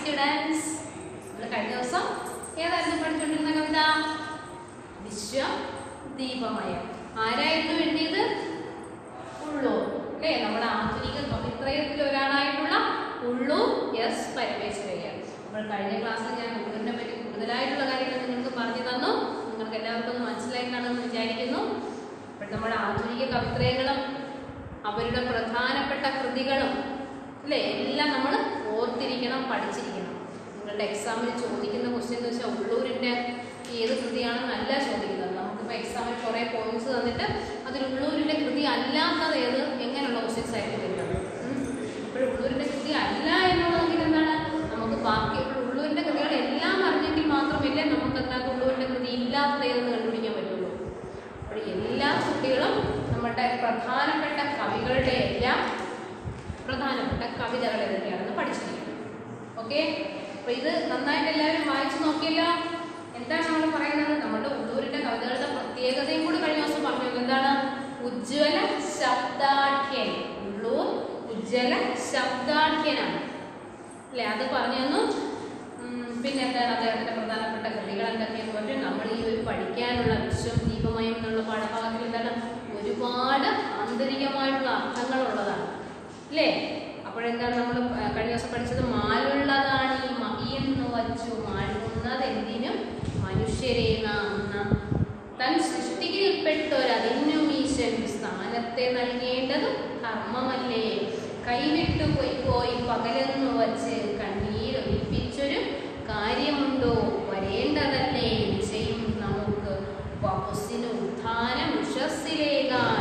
Students നമ്മൾ കഴിഞ്ഞ ദിവസം ഏതായിരുന്നു പഠിച്ചുകൊണ്ടിരുന്ന കവിത വിശ്വം ദീപമയം ആരായിരുന്നു എഴുതിയത് ഉള്ളൂർ അല്ലേ നമ്മുടെ ആധുനിക കവിത്രയത്തിൽ ഒരാളായിട്ടുള്ള ഉള്ളൂർ എസ് പരമേശ്വരയ്യ അപ്പോൾ കഴിഞ്ഞ ക്ലാസ്സിൽ ഞാൻ ഉള്ളൂരിനെ പറ്റി കൂടുതലായിട്ടുള്ള കാര്യങ്ങൾ നിങ്ങൾക്ക് പറഞ്ഞു തന്നു നിങ്ങൾക്ക് എല്ലാവർക്കും ഒന്ന് മനസ്സിലായി കാണുമെന്ന് വിചാരിക്കുന്നു അപ്പോൾ നമ്മുടെ ആധുനിക കവിത്രയങ്ങളും അവരുടെ പ്രധാനപ്പെട്ട കൃതികളും അല്ലേ എല്ലാം നമ്മൾ ഓർത്തിരിക്കണം പഠിച്ചിരിക്കണം നിങ്ങളുടെ എക്സാമിന് ചോദിക്കുന്ന ക്വസ്റ്റ്യൻ എന്ന് വെച്ചാൽ ഉള്ളൂരിൻ്റെ ഏത് കൃതിയാണെന്നല്ല ചോദിക്കുന്നത് നമുക്കിപ്പോൾ എക്സാമിന് കുറേ പോയിന്റ്സ് തന്നിട്ട് അതിൽ ഉള്ളൂരിൻ്റെ കൃതി അല്ലാത്തത് ഏത് എങ്ങനെയുള്ള ക്വസ്റ്റ്യൻസ് ആയിരിക്കും വരുന്നത് അപ്പോൾ ഉള്ളൂരിൻ്റെ കൃതി അല്ല എന്നുള്ളതെങ്കിൽ എന്താണ് നമുക്ക് ബാക്കി ഉള്ളൂരിൻ്റെ കൃതികൾ എല്ലാം അറിഞ്ഞെങ്കിൽ മാത്രമല്ലേ നമുക്ക് അതിനകത്ത് ഉള്ളൂരിൻ്റെ കൃതി ഇല്ലാത്തത് ഏതെന്ന് കണ്ടുപിടിക്കാൻ പറ്റുള്ളൂ അപ്പോൾ എല്ലാ കുട്ടികളും നമ്മുടെ പ്രധാനപ്പെട്ട കവികളുടെ എല്ലാം പ്രധാനപ്പെട്ട കവിതകൾ ഏതൊക്കെയാണെന്ന് പഠിച്ചിരിക്കണം ഓക്കെ അപ്പൊ ഇത് നന്നായിട്ട് എല്ലാവരും വായിച്ചു നോക്കിയല്ലോ എന്താണ് നമ്മൾ പറയുന്നത് നമ്മുടെ ഉള്ളൂരിന്റെ കവിതകളുടെ പ്രത്യേകതയും കൂടി കഴിഞ്ഞ ദിവസം പറഞ്ഞു എന്താണ് ഉജ്ജ്വല ശബ്ദാഠ്യൻ ഉള്ളൂർ ഉജ്ജ്വല ശബ്ദാഠ്യനാണ് അല്ലെ അത് പറഞ്ഞു തന്നു ഉം, പിന്നെ എന്താണ് അദ്ദേഹത്തിന്റെ പ്രധാനപ്പെട്ട കൃതികൾ എന്തൊക്കെയെന്ന് പറഞ്ഞു നമ്മൾ ഈ ഒരു പഠിക്കാനുള്ള വിശ്വം ദീപമയം എന്നുള്ള പാഠഭാഗത്തിൽ എന്താണ് ഒരുപാട് ആന്തരികമായിട്ടുള്ള അർത്ഥങ്ങളുള്ളതാണ് അല്ലേ അപ്പോഴെന്താണ് നമ്മൾ കഴിഞ്ഞ ദിവസം പഠിച്ചത് മാലുള്ളതാണ് ഈ മഹിയെന്ന് വച്ചു മാഴുന്നത് എന്തിനും മനുഷ്യരെ നാം നാം തൻ സൃഷ്ടിയിൽപ്പെട്ടൊരതിനും ഈശൻ സ്ഥാനത്തെ നൽകേണ്ടതും ധർമ്മമല്ലേ കൈവിട്ടു പോയി പോയി പകലെന്നു വച്ച് കണ്ണീരൊലിപ്പിച്ചൊരു കാര്യമുണ്ടോ വരേണ്ടതല്ലേ നിശ്ചയം നമുക്ക് വപുസിന് ഉത്ഥാനം ഉഷസ്സിലേകാൻ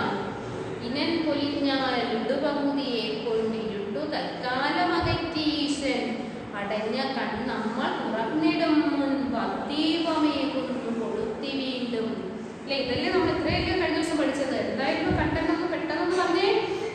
ഇനൻ പൊലിഞ്ഞാൽ ഇടുപകുതിയെ കൊണ്ടിരുട്ടു തൽക്കാലം അകറ്റീശൻ അടഞ്ഞ കണ്ണമ്മൾ തുറന്നിടും മുൻപ് അത്തീവമേകുന്നു കൊളുത്തി വീണ്ടും അല്ലെ ഇതല്ലേ നമ്മൾ ഇത്രയല്ലേ കഴിഞ്ഞ ദിവസം പഠിച്ചത് എന്തായിരുന്നു കണ്ടെന്ന് പെട്ടെന്ന് പറഞ്ഞേ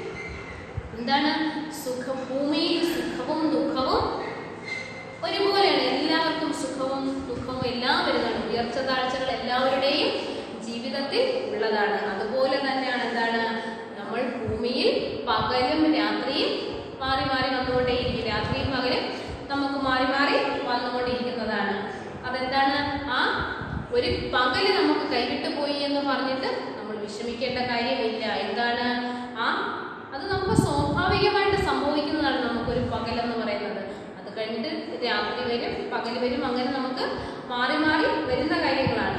എന്താണ് സുഖ ഭൂമിയിൽ സുഖവും ദുഃഖവും ഒരുപോലെയാണ് എല്ലാവർക്കും സുഖവും ദുഃഖവും എല്ലാം വരുന്നതാണ് ഉയർച്ച താഴ്ചകൾ എല്ലാവരുടെയും ജീവിതത്തിൽ ഉള്ളതാണ് അതുപോലെ തന്നെയാണ് എന്താണ് നമ്മൾ ഭൂമിയിൽ പകലും രാത്രിയും മാറി മാറി വന്നുകൊണ്ടേയിരിക്കും രാത്രിയും പകലും നമുക്ക് മാറി മാറി വന്നുകൊണ്ടിരിക്കുന്നതാണ് അതെന്താണ് ആ ഒരു പകല് നമുക്ക് കൈവിട്ടു പോയി എന്ന് പറഞ്ഞിട്ട് നമ്മൾ വിഷമിക്കേണ്ട കാര്യമില്ല എന്താണ് ആ അത് നമുക്ക് സ്വാഭാവികമായിട്ട് സംഭവിക്കുന്നതാണ് നമുക്കൊരു പകലെന്ന് പറയുന്നത് അത് കഴിഞ്ഞിട്ട് രാത്രി വരും പകൽ വരും അങ്ങനെ നമുക്ക് മാറി മാറി വരുന്ന കാര്യങ്ങളാണ്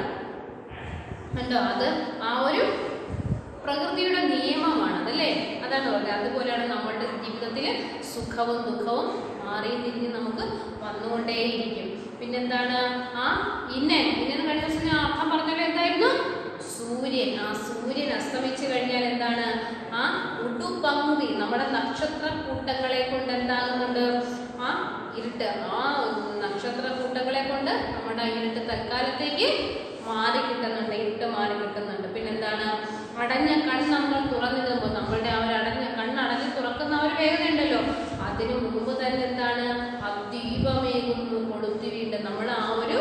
കണ്ടോ അത് ആ ഒരു പ്രകൃതിയുടെ നിയമമാണ് അതല്ലേ അതാണ് പറയുന്നത് അതുപോലെയാണ് നമ്മളുടെ ജീവിതത്തിൽ സുഖവും ദുഃഖവും മാറിയും തിരിഞ്ഞ് നമുക്ക് വന്നുകൊണ്ടേയിരിക്കും പിന്നെന്താണ് ആ ഇന്നൻ ഇന്നൻ കഴിഞ്ഞ ദിവസം ഞാൻ അർത്ഥം പറഞ്ഞല്ലോ എന്തായിരുന്നു സൂര്യൻ ആ സൂര്യൻ അസ്തമിച്ചു കഴിഞ്ഞാൽ എന്താണ് ആ ഉടുപങ്കുതി നമ്മുടെ നക്ഷത്ര കൂട്ടങ്ങളെ കൊണ്ട് എന്താകുന്നുണ്ട് ആ ഇരുട്ട് ആ നക്ഷത്ര കൂട്ടങ്ങളെ കൊണ്ട് നമ്മുടെ ഇരുട്ട് തൽക്കാലത്തേക്ക് മാറി കിട്ടുന്നുണ്ട് ഇരുട്ട് മാറി കിട്ടുന്നുണ്ട് പിന്നെന്താണ് അടഞ്ഞ കണ്ണ് നമ്മൾ തുറന്നിടുമ്പോൾ നമ്മളുടെ ആ ഒരു അടഞ്ഞ കണ്ണ് അടഞ്ഞ് തുറക്കുന്ന ആ ഒരു വേദനയുണ്ടല്ലോ അതിനു മുമ്പ് തന്നെ എന്താണ് അദ്വീപമേകുന്നു കൊളുത്തി വീണ്ടും നമ്മൾ ആ ഒരു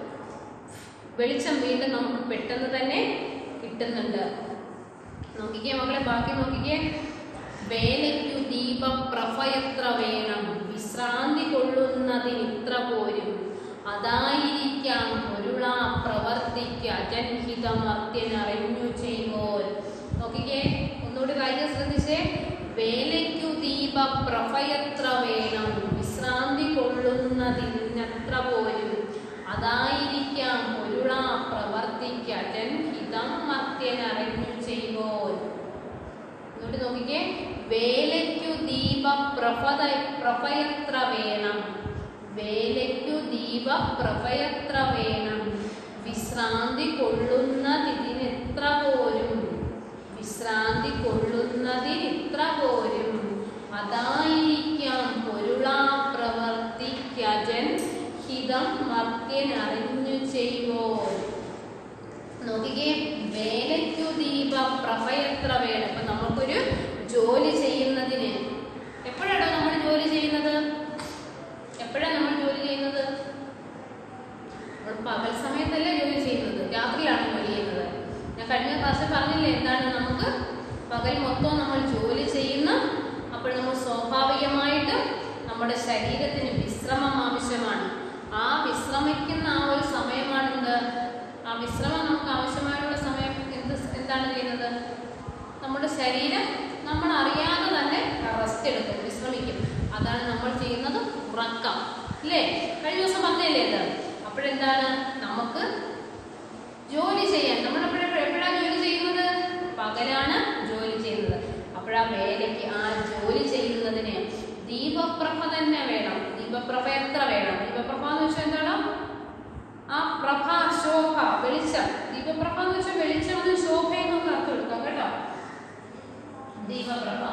വെളിച്ചം വീണ്ടും നമുക്ക് പെട്ടെന്ന് തന്നെ കിട്ടുന്നുണ്ട് നോക്കിക്കേ മക്കളെ ബാക്കി നോക്കിക്കേ വേലയ്ക്കു ദീപപ്രഭ എത്ര വേണം വിശ്രാന്തി കൊള്ളുന്നതിന് ഇത്ര പോരും അതായിരിക്കാം ഒരുളാ പ്രവർത്തിക്ക് അജൻഹിതമർത്യനറിഞ്ഞു ചെയ്യുമ്പോൾ നോക്കിക്കേ ഒന്നുകൂടി വായിക്കാൻ ശ്രദ്ധിച്ചേ വേലയ്ക്കു ദീപപ്രഭ എത്ര വേണം വിശ്രാന്തി കൊള്ളുന്നതിനത്ര പോരും അതായിരിക്കാം ഒരുളാ പ്രവർത്തിക്ക് അജൻഹിതം മർത്യനറിഞ്ഞു ചെയ്യുമ്പോൾ ഇങ്ങോട്ട് നോക്കിക്കേ വേലയ്ക്കു ദീപ പ്രഭത പ്രഭയത്ര വേണം വേലയ്ക്കു ദീപ പ്രഭയത്ര വേണം വിശ്രാന്തി കൊള്ളുന്നതിനെത്ര പോരും വിശ്രാന്തി കൊള്ളുന്നതിനിത്ര പോരും അതായിരിക്കാം പൊരുളാ പ്രവർത്തിക്കജൻ ഹിതം മർത്യനറിഞ്ഞു ചെയ്യുവോർ നോക്കിക്കേ വേലയ്ക്കു ദീപ പ്രഭ എത്ര വേണം ഇപ്പൊ നമുക്കൊരു ജോലി ചെയ്യുന്നതിന് എപ്പോഴാണോ നമ്മൾ ജോലി ചെയ്യുന്നത് എപ്പോഴാണ് നമ്മൾ ജോലി ചെയ്യുന്നത് നമ്മൾ പകൽ സമയത്തല്ലേ ജോലി ചെയ്യുന്നത് രാത്രിയാണ് ജോലി ചെയ്യുന്നത് ഞാൻ കഴിഞ്ഞ ക്ലാസ്സിൽ പറഞ്ഞില്ലേ എന്താണ് നമുക്ക് പകൽ മൊത്തം നമ്മൾ ജോലി ചെയ്യുന്ന അപ്പോൾ നമ്മൾ സ്വാഭാവികമായിട്ടും നമ്മുടെ ശരീരത്തിന് വിശ്രമം ആവശ്യമാണ് ഉറക്കം ഇല്ലേ കഴിഞ്ഞ ദിവസം പറഞ്ഞല്ലേ ഇത് അപ്പോഴെന്താണ് നമുക്ക് ജോലി ചെയ്യാൻ നമ്മൾ എപ്പോഴാണ് ജോലി ചെയ്യുന്നത് പകലാണ് ജോലി ചെയ്യുന്നത് അപ്പോഴാ വേലയ്ക്ക് ആ ജോലി ചെയ്യുന്നതിന് ദീപപ്രഭ തന്നെ വേണം ദീപപ്രഭ എത്ര വേണം ദീപപ്രഭ എന്ന് വെച്ചാൽ എന്താണ് ആ പ്രഭ ശോഭ വെളിച്ചം ദീപപ്രഭ എന്ന് വെച്ചാൽ വെളിച്ചം എന്ന് ശോഭ എന്നൊക്കെ അർത്ഥം എടുക്കാം കേട്ടോ ദീപപ്രഭ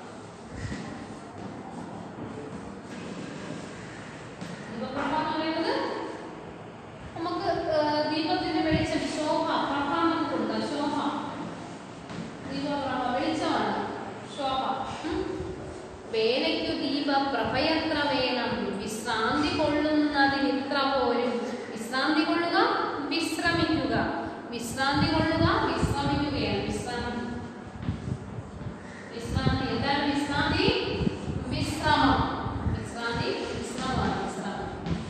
ദീപപ്രഭ എന്ന് പറയുന്നത് നമുക്ക് ഏഹ്, ദീപത്തിന്റെ വെളിച്ചം ശോഭ പ്രഭ എന്നൊക്കെ കൊടുക്കാം ശോഭ ദീപപ്രഭ വെളിച്ചമാണ് ശോഭ ഉം. വേലയ്ക്കു ദീപപ്രഭയത്ര വേണം വിശ്രാന്തി കൊള്ളുന്നതിന് ഇത്ര പോരും വിശ്രാന്തി കൊള്ളുക വിശ്രമിക്കുക വിശ്രാന്തി കൊള്ളുക വിശ്രമിക്കുകയാണ് വിശ്രാന്തി വിശ്രാന്തി എന്താണ് വിശ്രാന്തി വിശ്രമം വിശ്രാന്തി വിശ്രമമാണ് വിശ്രമം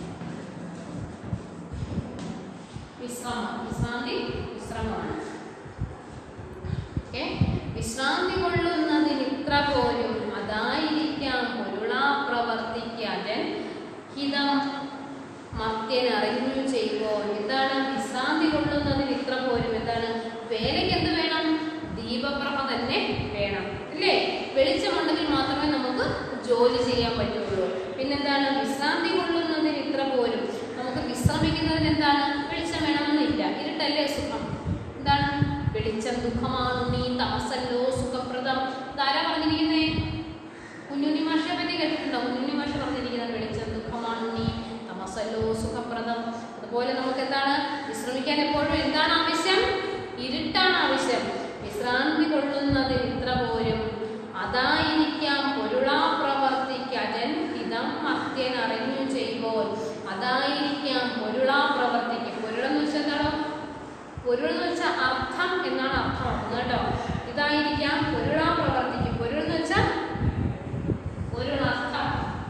വിശ്രമം വിശ്രാന്തി വിശ്രമമാണ് ഓക്കേ? വിശ്രാന്തി കൊള്ളുന്നതിന് ഇത്ര പോലും അതായിരിക്കാം പൊരുളാ പ്രവർത്തിക്കാതൻ ഹിതം മത്യനറിഞ്ഞു ചെയ്യുവോ എന്താണ് വിശ്രാന്തി കൊള്ളുന്നതിന് ഇത്ര പോലും എന്താണ് വേലയ്ക്ക് എന്ത് വേണം ദീപപ്രഭ തന്നെ വേണം ഇല്ലേ വെളിച്ചമുണ്ടെങ്കിൽ മാത്രമേ നമുക്ക് ജോലി ചെയ്യാൻ പറ്റുള്ളൂ പിന്നെന്താണ് വിശ്രാന്തി കൊള്ളുന്നതിന് ഇത്ര പോലും നമുക്ക് വിശ്രമിക്കുന്നതിന് എന്താണ് വെളിച്ചം വേണമെന്നില്ല ഇരുട്ടല്ലേ സുഖം എന്താണ് വെളിച്ചം ദുഃഖമാണ് നീ തമസല്ലോ സുഖപ്രദം ഇതാരാ പറഞ്ഞിരിക്കുന്നേ കുഞ്ഞുണ്ണി മാഷെ പറ്റി കേട്ടിട്ടുണ്ടോ കുഞ്ഞുണ്ണി മാഷ പറഞ്ഞിരിക്കുന്നത് വെളിച്ചം ദുഃഖമാണ് നീ തമസല്ലോ സുഖപ്രദം അതുപോലെ നമുക്ക് എന്താണ് വിശ്രമിക്കാൻ എപ്പോഴും എന്താണ് ആവശ്യം ഇരുട്ടാണ് ആവശ്യം വിശ്രാന്തി കൊള്ളുന്നതിന് ഇത്ര പോരും അതായിരിക്കാം പൊരുളാ പ്രവർത്തിക്കജൻ ഹിതം മത്യൻ അറിഞ്ഞു ചെയ്യുമ്പോൾ അതായിരിക്കാം പൊരുളാ പ്രവർത്തിക്കും പൊരുളെന്ന് വെച്ചാൽ എന്താണോ പൊരുൾ എന്ന് വെച്ചാൽ അർത്ഥം എന്നാണ് അർത്ഥമാക്കുന്നത് കേട്ടോ ഇതായിരിക്കാം പൊരുളാ പ്രവർത്തിക്കും പൊരുൾ എന്ന് വെച്ചാൽ പൊരുൾ അർത്ഥം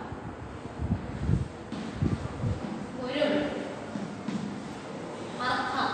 പൊരുൾ അർത്ഥം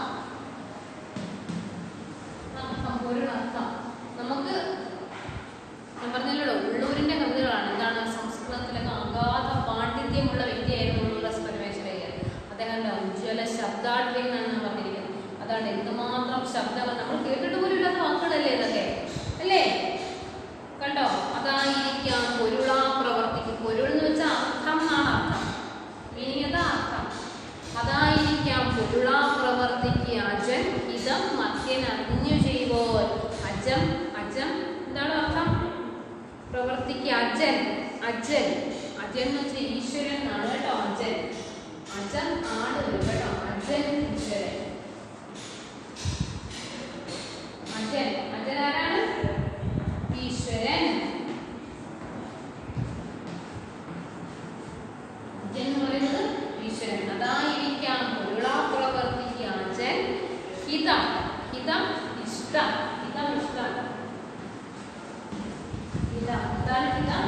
അർത്ഥം പൊരുൾ അർത്ഥം നമുക്ക് ഞാൻ പറഞ്ഞല്ലോ ഉള്ളൂരിന്റെ കവിതകളാണ് എന്താണ് സംസ്കൃതത്തിലൊക്കെ അഗാധ പാണ്ഡിത്യമുള്ള വ്യക്തിയായിരുന്നു ഉള്ളൂർ പരമേശ്വരയ്യർ അദ്ദേഹത്തിന്റെ ഉജ്ജ്വല ശബ്ദാഠ്യം എന്നാണ് പറഞ്ഞിരിക്കുന്നത് അതാണ് എന്തുമാത്രം ശബ്ദങ്ങൾ നമ്മൾ കേട്ടിട്ട് പോലും ഇല്ലാത്ത വാക്കുകളല്ലേ ഇതൊക്കെ അല്ലേ കണ്ടോ അതായിരിക്കാം പൊരുളാ പ്രവർത്തിക്കും പൊരുൾ എന്ന് വെച്ചാൽ അർത്ഥം എന്നാണ് അർത്ഥം മീനിങ് എന്താ അർത്ഥം അതായിരിക്കാം പൊരുളാ പ്രവർത്തിക്കുക അജൻ ഇതം മത്യൻ അറിഞ്ഞു ചെയ്യുമ്പോൾ അജം അജം എന്താണ് അർത്ഥം പ്രവർത്തിക്കുക അജൻ അജൻ അജൻ എന്ന് വെച്ചാൽ ഈശ്വരൻ എന്നാണ് കേട്ടോ അജൻ അജൻ ആണ് വരും കേട്ടോ അജൻ ഈശ്വരൻ അജൻ അജൻ ആരാണ് ഈശ്വരൻ അജൻ എന്ന് പറയുന്നത് ഈശ്വരൻ അതായിരിക്കാം പൊരുളാ പ്രവർത്തിക്കുക അജൻ ഹിതം ഹിതം ഇഷ്ടം ഹിതം ഇഷ്ടം ഹിതം എന്താണ് ഹിതം